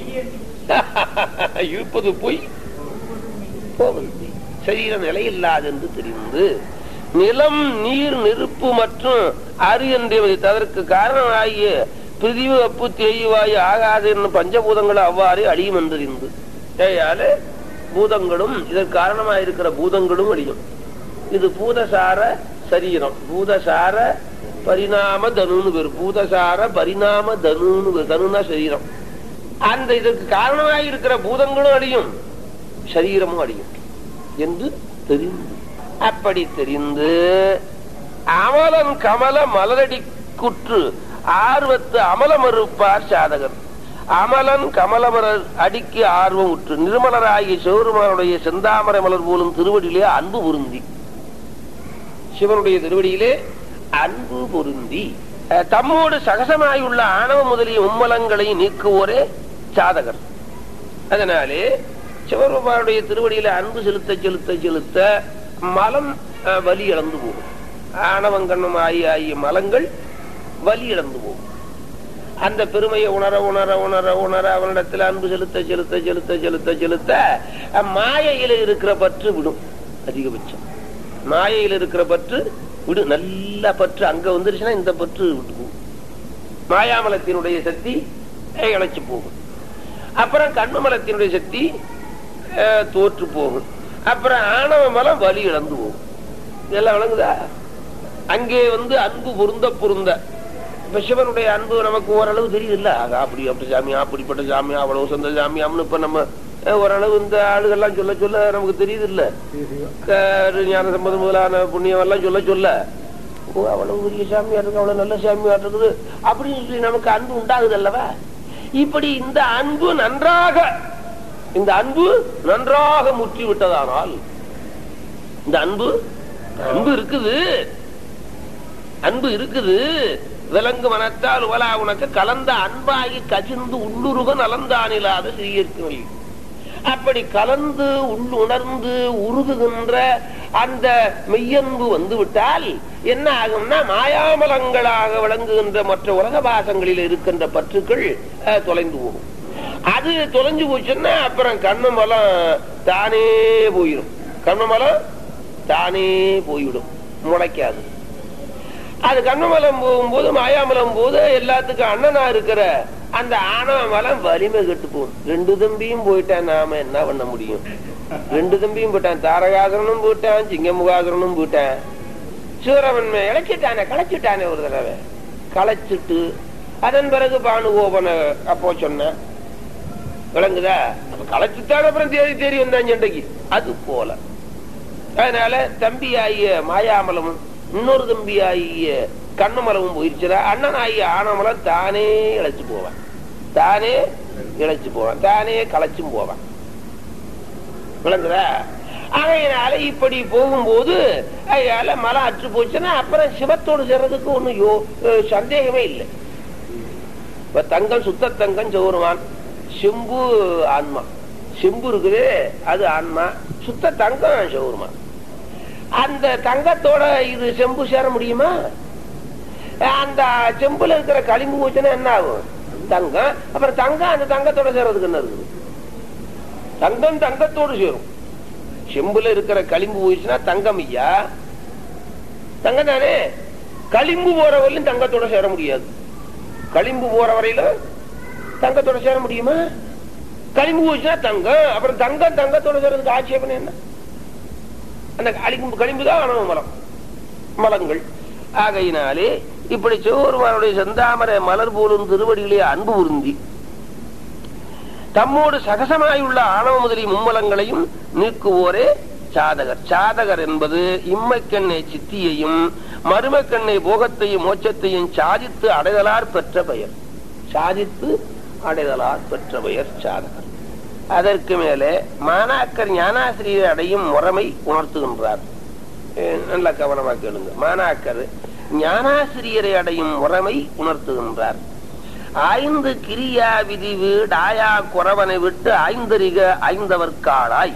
இருப்பது பொய் போவது மெய் சரீரம் நிலை இல்லாது என்று தெரிந்து நிலம் நீர் நெருப்பு மற்றும் அரு என்று மதித்து அதற்கு காரணமாகிய பிரிவு அப்பு தேய்வாயு ஆகாது என்னும் பஞ்சபூதங்கள் அவ்வாறு அழியும் என்றறிந்து ஏயால பூதங்களும் இதற்கு காரணமாக இருக்கிற பூதங்களும் அழியும் இது பூதசார சரீரம் பூதசார பரிணாம தனுன்னு பேரு பூதசார பரிணாம தனுன்னு பேரு தனுனா சரீரம் அந்த இதற்கு காரணமாக இருக்கிற பூதங்களும் அழியும் சரீரமும் அழியும் என்று தெரிந்து அப்படி தெரிந்து அமலன் கமல மலரடி குற்று ஆர்வத்து அமல மறுப்பார் சாதகர் அமலன் கமலமலர் அடிக்கு ஆர்வம் உற்று நிர்மலராகிய சிவருமானுடைய செந்தாமரை மலர் போலும் திருவடியிலே அன்பு பொருந்தி சிவனுடைய திருவடியிலே அன்பு பொருந்தி அஹ், தம்மோடு சகசமாயுள்ள ஆணவ முதலிய உம்மலங்களை நீக்குவோரே சாதகர் அதனாலே சிவபெருமானுடைய திருவடியில அன்பு செலுத்த செலுத்த செலுத்த மலம் அஹ், வலி இழந்து போகும் ஆணவங்கண்ணும் ஆகிய ஆகிய மலங்கள் வலி இழந்து போகும் அந்த பெருமையை உணர உணர உணர உணர அவனிடத்தில் அன்பு செலுத்த செலுத்த செலுத்த செலுத்த செலுத்த அஹ், மாயையில இருக்கிற பற்று விடும் அதிகபட்சம் மாயையில இருக்கிற பற்று விடு நல்ல பற்று அங்க வந்துருச்சுன்னா இந்த பற்று விட்டு போகும் மாயாமலத்தினுடைய சக்தி அஹ், இழைச்சு போகும் அப்புறம் கண்மமலத்தினுடைய சக்தி அஹ், தோற்று போகும் அப்புறம் ஆணவ மலம் வலி இழந்து போகும் இதெல்லாம் விளங்குதா அங்கே வந்து அன்பு பொருந்த பொருந்த இப்ப சிவனுடைய அன்பு நமக்கு ஓரளவு தெரியுதுல்ல ஆகா, அப்படி அப்படி சாமியா அப்படிப்பட்ட சாமியா அவ்வளவு சொந்த சாமியாம்னு இப்ப நம்ம அஹ், ஓரளவு இந்த ஆளுகள்லாம் சொல்ல சொல்ல நமக்கு தெரியுது இல்ல ஞான சம்பந்தம் முதலான புண்ணியம் எல்லாம் சொல்ல சொல்ல ஓ அவ்வளவு பெரிய சாமியா இருக்கு அவ்வளவு நல்ல சாமியா இருக்குது அப்படின்னு சொல்லி நமக்கு அன்பு உண்டாகுது அல்லவா இப்படி இந்த அன்பு நன்றாக இந்த அன்பு நன்றாக முற்றி விட்டதானால் இந்த அன்பு அன்பு இருக்குது அன்பு இருக்குது விலங்கு மனத்தால் உலா உனக்கு கலந்த அன்பாகி கசிந்து உள்ளுருக நலந்தானில்லாத சிறியிருக்கும் அப்படி கலந்து உள்ளுணர்ந்து உருகுகின்ற அந்த மெய்யன்பு வந்து விட்டால் என்ன ஆகும்னா மாயாமலங்களாக விளங்குகின்ற மற்ற உலக பாசங்களில் இருக்கின்ற பற்றுக்கள் அஹ், தொலைந்து போகும் அது தொலைஞ்சு போச்சுன்னா அப்புறம் கண்ணு மலம் தானே போயிடும் கண்ணு மலம் தானே போய்விடும் முளைக்காது அது கண்ணமலம் போகும்போது மாயாமலம் போது எல்லாத்துக்கும் அண்ணனா இருக்கிற அந்த ஆணவ மலம் வலிமை கெட்டு போகும் ரெண்டு தம்பியும் போயிட்டான் நாம என்ன பண்ண முடியும் ரெண்டு தம்பியும் போயிட்டான் தாரகாசுரனும் போயிட்டான் சிங்கமுகாசுரனும் போயிட்டான் சூரவன்மை இழைச்சிட்டானே களைச்சிட்டானே ஒரு தடவை களைச்சிட்டு அதன் பிறகு பானுகோபனை அப்போ சொன்ன விளங்குதா அப்ப களைச்சுட்டான அப்புறம் தேடி தேடி வந்தான் சண்டைக்கு அது போல அதனால தம்பி ஆகிய மாயாமலமும் இன்னொரு தம்பி ஆகிய கண்ணமலமும் போயிருச்சுடா அண்ணன் ஆகிய ஆனமலம் தானே இழைச்சு போவான் தானே இழைச்சு போவான் தானே களைச்சும் போவான் விளங்குதா அதையினால இப்படி போகும்போது அதனால மலம் அற்று போச்சுன்னா அப்புறம் சிவத்தோடு சேர்றதுக்கு ஒண்ணும் யோ அஹ் சந்தேகமே இல்லை இப்ப தங்கம் சுத்த தங்கம் சௌருமான் செம்பு ஆன்மா செம்பு இருக்குது அது ஆன்மா சுத்த தங்கம் சௌருமான் அந்த தங்கத்தோட இது செம்பு சேர முடியுமா அந்த செம்புல இருக்கிற களிம்பு போச்சுன்னா என்ன ஆகும் தங்கம் அப்புறம் தங்கம் அந்த தங்கத்தோட சேர்றதுக்கு என்ன இருக்குது தங்கம் தங்கத்தோடு சேரும் செம்புல இருக்கிற களிம்பு போயிடுச்சுன்னா தங்கம் ஐயா தங்கம் தானே களிம்பு போற வரையிலும் தங்கத்தோட சேர முடியாது களிம்பு போற வரையில தங்கத்தோட சேர முடியுமா களிம்பு போச்சுன்னா தங்கம் அப்புறம் தங்கம் தங்கத்தோட சேர்றதுக்கு ஆட்சேபனை என்ன அந்த களிம்பு களிம்பு தான் அணவு மலம் மலங்கள் ஆகையினாலே இப்படி சிவபெருமானுடைய செந்தாமரை மலர் போலும் திருவடிகளே அன்பு உருந்தி தம்மோடு சகசமாயுள்ள ஆணவ முதலிய மும்மலங்களையும் நீக்குவோரே சாதகர் சாதகர் என்பது இம்மைக்கண்ணை சித்தியையும் மருமக்கண்ணை போகத்தையும் மோட்சத்தையும் சாதித்து அடைதலார் பெற்ற பெயர் சாதித்து அடைதலார் பெற்ற பெயர் சாதகர் அதற்கு மேலே மாணாக்கர் ஞானாசிரியர் அடையும் முறைமை உணர்த்துகின்றார் அஹ் நல்ல கவனமா கேளுங்க மாணாக்கர் ஞானாசிரியரை அடையும் முறைமை உணர்த்துகின்றார் ஐந்து கிரியா விதி வீடாயா குறவனை விட்டு ஐந்தறிக ஐந்தவர்காளாய்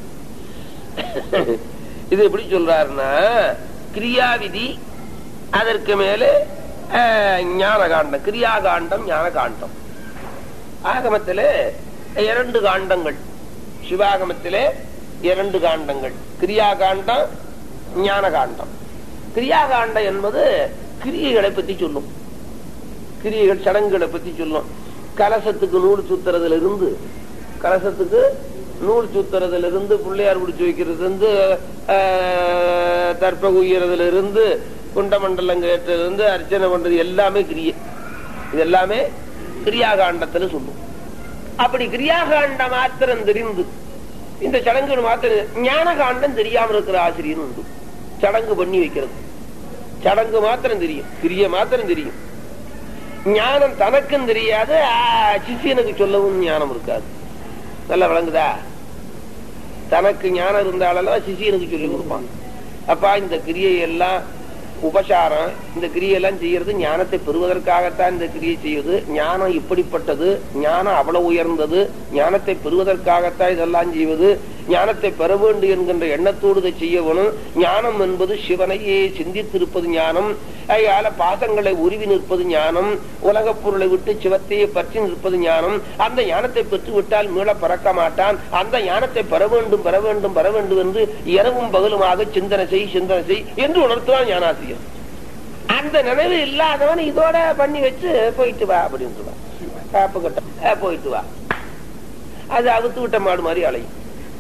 இது எப்படி சொல்றாருன்னா கிரியாவிதி அதற்கு மேலே அஹ், ஞானகாண்டம் கிரியாகாண்டம் ஞானகாண்டம் ஆகமத்திலே இரண்டு காண்டங்கள் சிவாகமத்திலே இரண்டு காண்டங்கள் கிரியாகாண்டம் ஞானகாண்டம் கிரியாகாண்டம் என்பது கிரியைகளை பத்தி சொல்லும் கிரியைகள் சடங்குகளை பத்தி சொல்லும் கலசத்துக்கு நூல் சுத்துறதுல இருந்து கலசத்துக்கு நூல் சுத்துறதுல இருந்து பிள்ளையார் பிடிச்சு வைக்கிறது இருந்து ஆஹ், தர்ப்ப குய்யறதுல இருந்து குண்டமண்டலம் கேட்டதுல இருந்து அர்ச்சனை பண்றது எல்லாமே கிரியை இது எல்லாமே கிரியாகாண்டத்துல சொல்லும் அப்படி கிரியாகாண்ட மாத்திரம் தெரிந்து இந்த சடங்குகள் மாத்திரம் ஞானகாண்டம் தெரியாம இருக்கிற ஆசிரியர் உண்டு சடங்கு பண்ணி வைக்கிறது சடங்கு மாத்திரம் தெரியும் கிரிய மாத்திரம் தெரியும் ஞானம் தனக்கும் தெரியாது ஆ, சிஷியனுக்கு சொல்லவும் ஞானம் இருக்காது நல்லா விளங்குதா தனக்கு ஞானம் இருந்தாலும் சிஷியனுக்கு சொல்லி கொடுப்பான் அப்பா இந்த கிரியை எல்லாம் உபசாரம் இந்த கிரியெல்லாம் செய்யறது ஞானத்தை பெறுவதற்காகத்தான் இந்த கிரியை செய்வது ஞானம் இப்படிப்பட்டது ஞானம் அவ்வளவு உயர்ந்தது ஞானத்தை பெறுவதற்காகத்தான் இதெல்லாம் செய்வது ஞானத்தை பெற வேண்டும் என்கின்ற எண்ணத்தோடு இதை செய்ய வேணும் ஞானம் என்பது சிவனையே சிந்தித்திருப்பது ஞானம் அதனால பாசங்களை உருவி நிற்பது ஞானம் உலகப் பொருளை விட்டு சிவத்தையே பற்றி நிற்பது ஞானம் அந்த ஞானத்தை பெற்று விட்டால் மீள பறக்க மாட்டான் அந்த ஞானத்தை பெற வேண்டும் பெற வேண்டும் பெற வேண்டும் என்று இரவும் பகலுமாக சிந்தனை செய் சிந்தனை செய் என்று உணர்த்துவான் ஞானாசிரியர் அந்த நினைவு இல்லாதவன் இதோட பண்ணி வச்சு போயிட்டு வா அப்படின்னு காப்பு கட்ட அஹ், போயிட்டு வா அது அவுத்து விட்ட மாடு மாதிரி அலையும்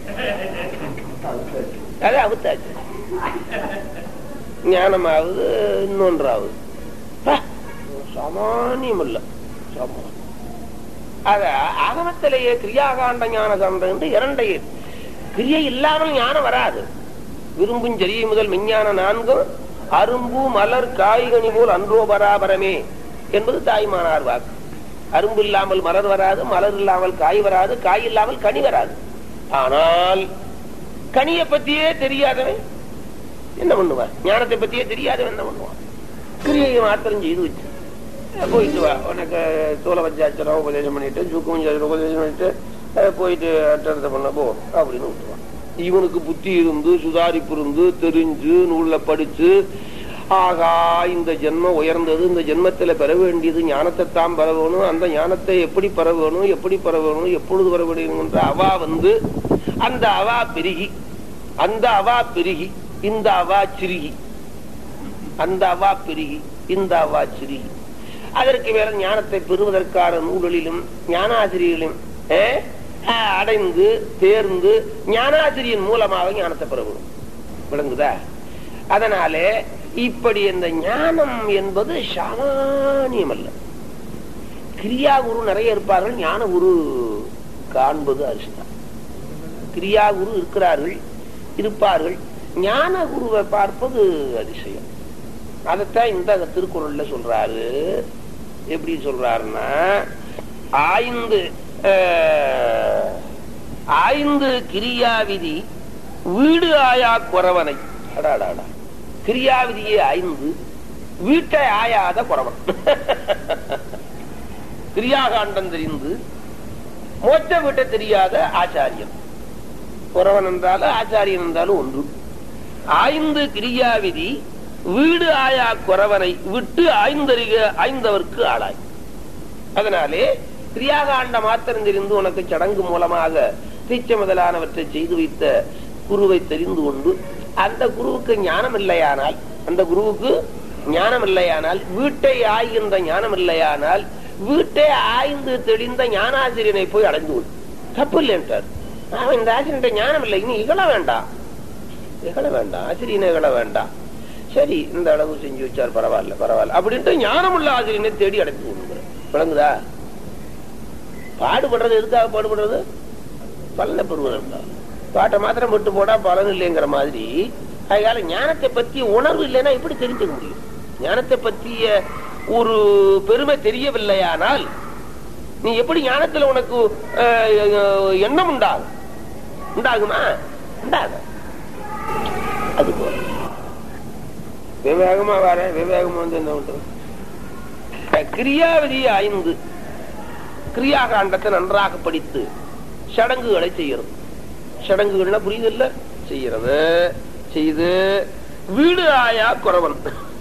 அது அவுத்தாச்சு ஞானமாவது இன்னொன்றாவது பா, சாமானியம் இல்ல சாமானியம் அத ஆகமத்திலேயே கிரியாகாண்ட ஞான காண்டம் என்று இரண்டையே கிரியை இல்லாமல் ஞானம் வராது விரும்பும் ஜெரியை முதல் விஞ்ஞான நான்கும் அரும்பு மலர் காய்கனி போல் அன்றோ பராபரமே என்பது தாய்மானார் வாக்கு அரும்பு இல்லாமல் மலர் வராது மலர் இல்லாமல் காய் வராது காய் இல்லாமல் கனி வராது ஆனால் கனியை பத்தியே தெரியாதவன் என்ன பண்ணுவான் ஞானத்தை பத்தியே தெரியாதவன் என்ன பண்ணுவான் கிரியை மாத்திரம் செய்து வச்சு அஹ் போயிட்டு வா உனக்கு தோலை வச்சாச்சரம் உபதேசம் பண்ணிட்டு சுக்கு உபதேசம் பண்ணிட்டு அஹ் போயிட்டு அட்டத்தை பண்ண போ அப்படின்னு விட்டுருவான் இவனுக்கு புத்தி இருந்து சுதாரிப்பு இருந்து தெரிஞ்சு நூல்ல படிச்சு ஆகா இந்த ஜென்மம் உயர்ந்தது இந்த ஜென்மத்துல பெற வேண்டியது ஞானத்தை தான் பெற வேணும் அந்த ஞானத்தை எப்படி பெற வேணும் எப்படி பெற வேணும் எப்பொழுது பெற வேணும்ன்ற அவா வந்து அந்த அவா பெருகி அந்த அவா பெருகி இந்த அவா சிறுகி அந்த அவா பெருகி இந்த அவா சிறுகி அதற்கு மேல ஞானத்தை பெறுவதற்கான நூல்களிலும் ஞானாசிரியர்களும் ஏ, ஆ, அடைந்து தேர்ந்து ஞானாசிரியன் மூலமாக ஞானத்தை பெறவும் விளங்குதா அதனாலே இப்படி இந்த ஞானம் என்பது சாமானியம் அல்ல கிரியா குரு நிறைய இருப்பார்கள் ஞான குரு காண்பது அரிசிதான் கிரியா குரு இருக்கிறார்கள் இருப்பார்கள் ஞான குருவை பார்ப்பது அதிசயம் அதைத்தான் இந்த திருக்குறள்ல சொல்றாரு எப்படி சொல்றாருன்னா ஐந்து அஹ், ஐந்து கிரியாவிதி வீடு ஆயா குறவனை அடாடாடா கிரியாவிதியே ஐந்து வீட்டை ஆயாத குறவன் கிரியாகாண்டம் தெரிந்து மோட்ச வீட்டை தெரியாத ஆச்சாரியன் குறவன் என்றாலும் ஆச்சாரியன் என்றாலும் ஒன்று ஐந்து கிரியாவிதி வீடு ஆயா குறவனை விட்டு ஐந்தறிக ஐந்தவர்க்கு ஆளாய் அதனாலே கிரியாகாண்ட மாத்திரம் தெரிந்து உனக்கு சடங்கு மூலமாக தீச்ச முதலானவற்றை செய்து வைத்த குருவை தெரிந்து கொண்டு அந்த குருவுக்கு ஞானம் இல்லையானால் அந்த குருவுக்கு ஞானம் இல்லையானால் வீட்டை ஆய்கின்ற ஞானம் இல்லையானால் வீட்டை ஆய்ந்து தெளிந்த ஞானாசிரியனை போய் அடைந்து கொள் தப்பு இல்லை என்றார் அவன் இந்த ஆசிரியன் ஞானம் இல்லை இனி இகழ வேண்டாம் இகழ வேண்டாம் ஆசிரியனை இகழ வேண்டாம் சரி இந்த அளவு செஞ்சு வச்சார் பரவாயில்ல பரவாயில்ல அப்படின்ட்டு ஞானமுள்ள ஆசிரியனை தேடி அடைத்து கொள்கிறேன் விளங்குதா பாடுபடுறது எதுக்காக பாடுபடுறது பலனை பெறுவதற்காக பாட்டை மாத்திரம் விட்டு போடா பலன் இல்லைங்கிற மாதிரி அதனால ஞானத்தை பத்தி உணர்வு இல்லைன்னா எப்படி தெரிஞ்சுக்க முடியும் ஞானத்தை பற்றிய ஒரு பெருமை தெரியவில்லையானால் நீ எப்படி ஞானத்துல உனக்கு அஹ், அஹ், எண்ணம் உண்டாகும் உண்டாகுமா உண்டாக அது போல விவேகமா வர விவேகமா வந்து என்ன பண்றது அஹ், கிரியாவிதி ஐந்து கிரியாகாண்டத்தை நன்றாக படித்து சடங்குகளை செய்யறது சடங்குகள்னா புரியுது இல்ல செய்யறது செய்து வீடு ஆயா குறவன்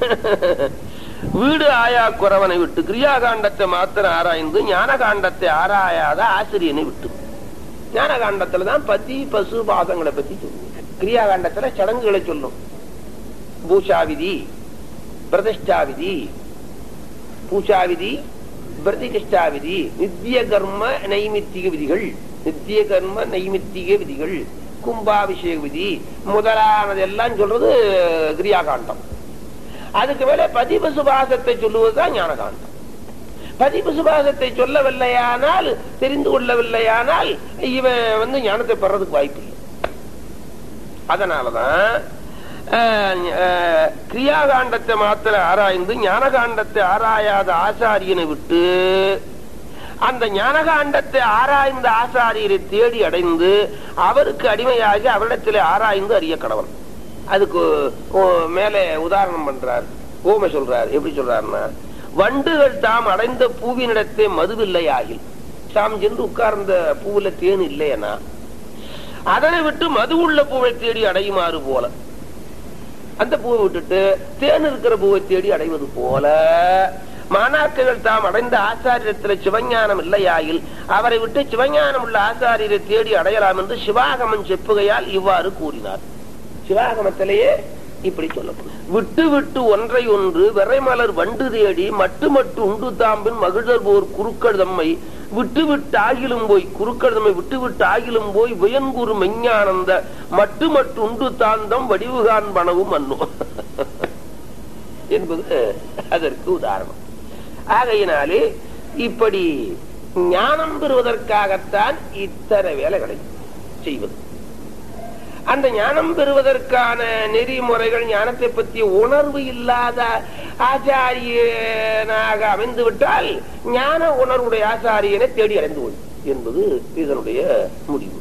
வீடு ஆயா குறவனை விட்டு கிரியாகாண்டத்தை மாத்திரம் ஆராய்ந்து ஞானகாண்டத்தை ஆராயாத ஆசிரியனை விட்டு ஞானகாண்டத்துல தான் பத்தி பசு பாதங்களை பத்தி சொல்லுவோம் கிரியாகாண்டத்துல சடங்குகளை சொல்லும் பூஷாவிதி பிரதிஷ்டாவிதி பூஷாவிதி பிரதிஷ்டாவிதி நித்திய கர்ம நைமித்திக விதிகள் நித்திய கர்ம நைமித்திக விதிகள் கும்பாபிஷேக விதி முதலானதெல்லாம் சொல்றது கிரியாகாண்டம் அதுக்கு மேல பதிவு சுபாசத்தை சொல்லுவதுதான் ஞானகாண்டம் பதிவு சுபாசத்தை சொல்லவில்லையானால் தெரிந்து கொள்ளவில்லையானால் இவன் வந்து ஞானத்தை பெறதுக்கு வாய்ப்பு இல்லை அதனாலதான் அஹ், அஹ், கிரியாகாண்டத்தை மாத்திர ஆராய்ந்து ஞானகாண்டத்தை ஆராயாத ஆசாரியனை விட்டு அந்த ஞானகாண்டத்தை ஆராய்ந்த ஆசாரியரை தேடி அடைந்து அவருக்கு அடிமையாகி அவரிடத்திலே ஆராய்ந்து அறிய கடவன் அதுக்கு ஓ, மேலே உதாரணம் பண்றார் ஓமை சொல்றார் எப்படி சொல்றாருன்னா வண்டுகள் தாம் அடைந்த பூவினிடத்தே மதுவில்லை ஆகில் தாம் சென்று உட்கார்ந்த பூவுல தேன் இல்லையனா அதனை விட்டு மது உள்ள பூவை தேடி அடையுமாறு போல அந்த பூவை விட்டுட்டு தேன் இருக்கிற பூவை தேடி அடைவது போல மாணாக்கர்கள் தாம் அடைந்த ஆச்சாரியத்தில் சிவஞானம் இல்லையாயில் அவரை விட்டு சிவஞானம் உள்ள ஆச்சாரியரை தேடி அடையலாம் என்று சிவாகமன் செப்புகையால் இவ்வாறு கூறினார் சிவாகமத்திலேயே இப்படி சொல்லப்படும் விட்டு விட்டு ஒன்றை ஒன்று விரைமலர் வண்டு தேடி மட்டு மட்டு உண்டு தாம்பின் மகிழர் போர் குறுக்கள் தம்மை விட்டு விட்டு ஆகிலும் போய் குறுக்கள் தம்மை விட்டு விட்டு ஆகிலும் போய் வியன்குரு மெஞ்ஞானந்த மட்டு மட்டு உண்டு தாந்தம் வடிவுகான் பணவும் மன்னும் என்பது அதற்கு உதாரணம் ஆகையினாலே இப்படி ஞானம் பெறுவதற்காகத்தான் இத்தனை வேலைகளை செய்வது அந்த ஞானம் பெறுவதற்கான நெறிமுறைகள் ஞானத்தை பற்றிய உணர்வு இல்லாத ஆச்சாரியனாக அமைந்து விட்டால் ஞான உணர்வுடைய ஆச்சாரியனை தேடி அடைந்து கொள் என்பது இதனுடைய முடிவு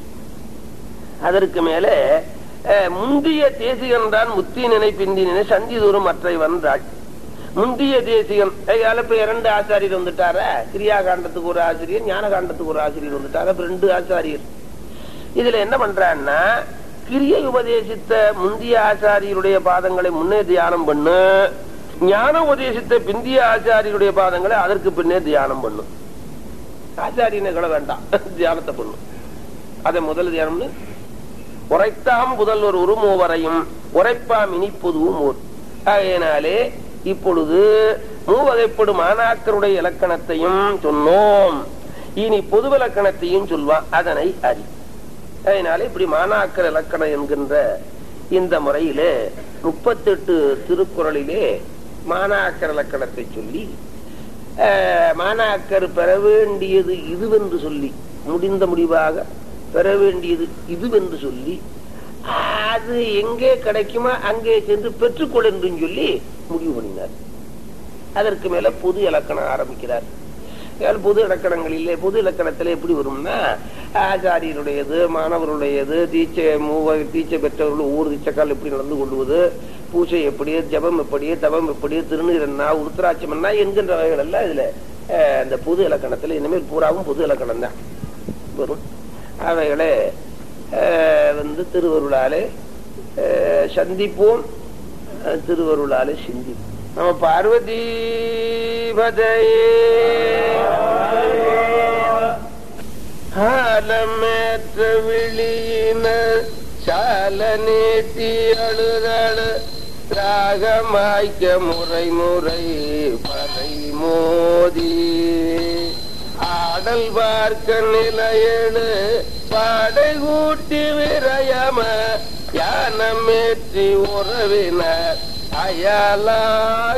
அதற்கு மேல அஹ், முந்திய தேசிகன் தான் முத்தி நினை பிந்தி நினை சந்தி தூரம் மற்றை வந்தாள் முந்திய தேசிகன் அதனால இப்ப இரண்டு ஆச்சாரியர் வந்துட்டாரா கிரியா காண்டத்துக்கு ஒரு ஆசிரியர் ஞான காண்டத்துக்கு ஒரு ஆசிரியர் வந்துட்டாரா இப்ப ரெண்டு ஆச்சாரியர் இதுல என்ன பண்றான்னா கிரியை உபதேசித்த முந்திய ஆச்சாரியருடைய பாதங்களை முன்னே தியானம் பண்ணு ஞான உபதேசித்த பிந்திய ஆச்சாரியருடைய பாதங்களை அதற்கு பின்னே தியானம் பண்ணு ஆச்சாரியனை வேண்டாம் தியானத்தை பண்ணு அதை முதல் தியானம்னு உரைத்தாம் புதல்வர் உருமூவரையும் உரைப்பாம் இனிப்புதுவும் ஓர் ஆகையினாலே இப்பொழுது மூவகைப்படும் மாணாக்கருடைய இலக்கணத்தையும் சொன்னோம் இனி பொது இலக்கணத்தையும் சொல்வான் அதனை அறி அதனால இப்படி மாணாக்கர் இலக்கணம் என்கின்ற இந்த முறையிலே முப்பத்தெட்டு திருக்குறளிலே மாணாக்கர் இலக்கணத்தை சொல்லி அஹ், மாணாக்கர் பெற வேண்டியது இதுவென்று சொல்லி முடிந்த முடிவாக பெற வேண்டியது இதுவென்று சொல்லி அது எங்கே கிடைக்குமோ அங்கே சென்று பெற்றுக்கொள் என்று சொல்லி முடிவு பண்ணினார் அதற்கு மேல பொது இலக்கணம் ஆரம்பிக்கிறார் ஏன் பொது இலக்கணங்களிலே பொது இலக்கணத்துல எப்படி வரும்னா ஆச்சாரியருடையது மாணவருடையது தீட்சை மூவ தீட்சை பெற்றவர்கள் ஒவ்வொரு தீட்சைக்கால் எப்படி நடந்து கொள்வது பூஜை எப்படி ஜபம் எப்படி தவம் எப்படி திருநீர் என்ன உருத்திராட்சம் என்ன என்கின்ற வகைகள் எல்லாம் இதுல அஹ், இந்த பொது இலக்கணத்துல இனிமேல் பூராவும் பொது இலக்கணம் தான் வரும் அவைகளை அஹ், வந்து திருவருளாலே அஹ், சந்திப்போம் அஹ், திருவருளாலே சிந்திப்போம் நம்ம பார்வதி ஆலமேற்ற விழியின சால நீட்டி அழுதழ ராகமாய்க்க முறை முறை பறை மோதி ஆடல் பார்க்க நிலையெழு பாடை கூட்டி விரயம யானமேற்றி உறவினர் அயலாக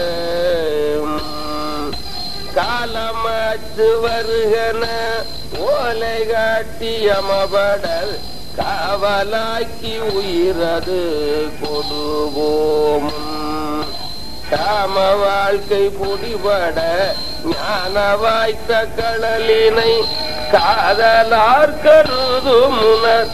காலமாச்சு வருகன ஓலை காட்டி அமபடல் காவலாக்கி உயிரது கொடுவோம் காம வாழ்க்கை புடிபட ஞான வாய்த்த கடலினை காதலார் கருதும் உணர்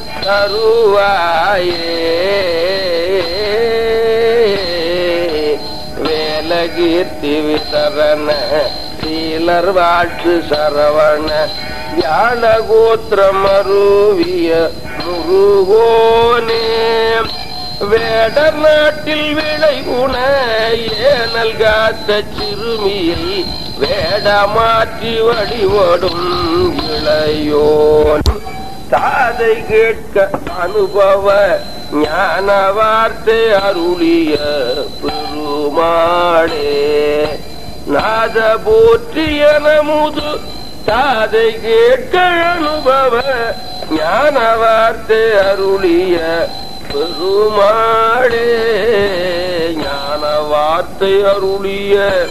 தருவாயே வேலகீர்த்தி விசரண சீலர் வாழ்த்து சரவண ஞான கோத்திரம் அருவிய முருகோனே வேடர் நாட்டில் விளை உண ஏனல் காத்த சிறுமியில் வேட மாற்றி வழிபடும் இளையோன் தாதை கேட்க அனுபவ ஞான வார்த்தை அருளிய பெருமாளே நாத போற்றிய நமுது தாதை கேட்க அனுபவ ஞான வார்த்தை அருளிய பெருமாளே ஞான வார்த்தை அருளிய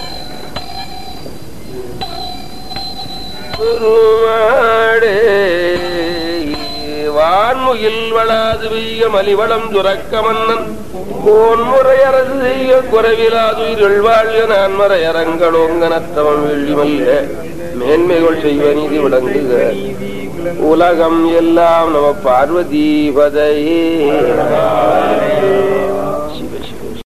பெருமாடே வான்முகில் வளாது வீய மலிவளம் துறக்க மன்னன் கோன்முறை அரசு செய்ய குறைவிலாதுயிர்கள் வாழ்க நான்மறை அரங்களோங்கனத்தவம் வெள்ளி மல்ல மேன்மைகள் செய்வ நீதி விளங்குக உலகம் எல்லாம் நம பார்வதி பதையே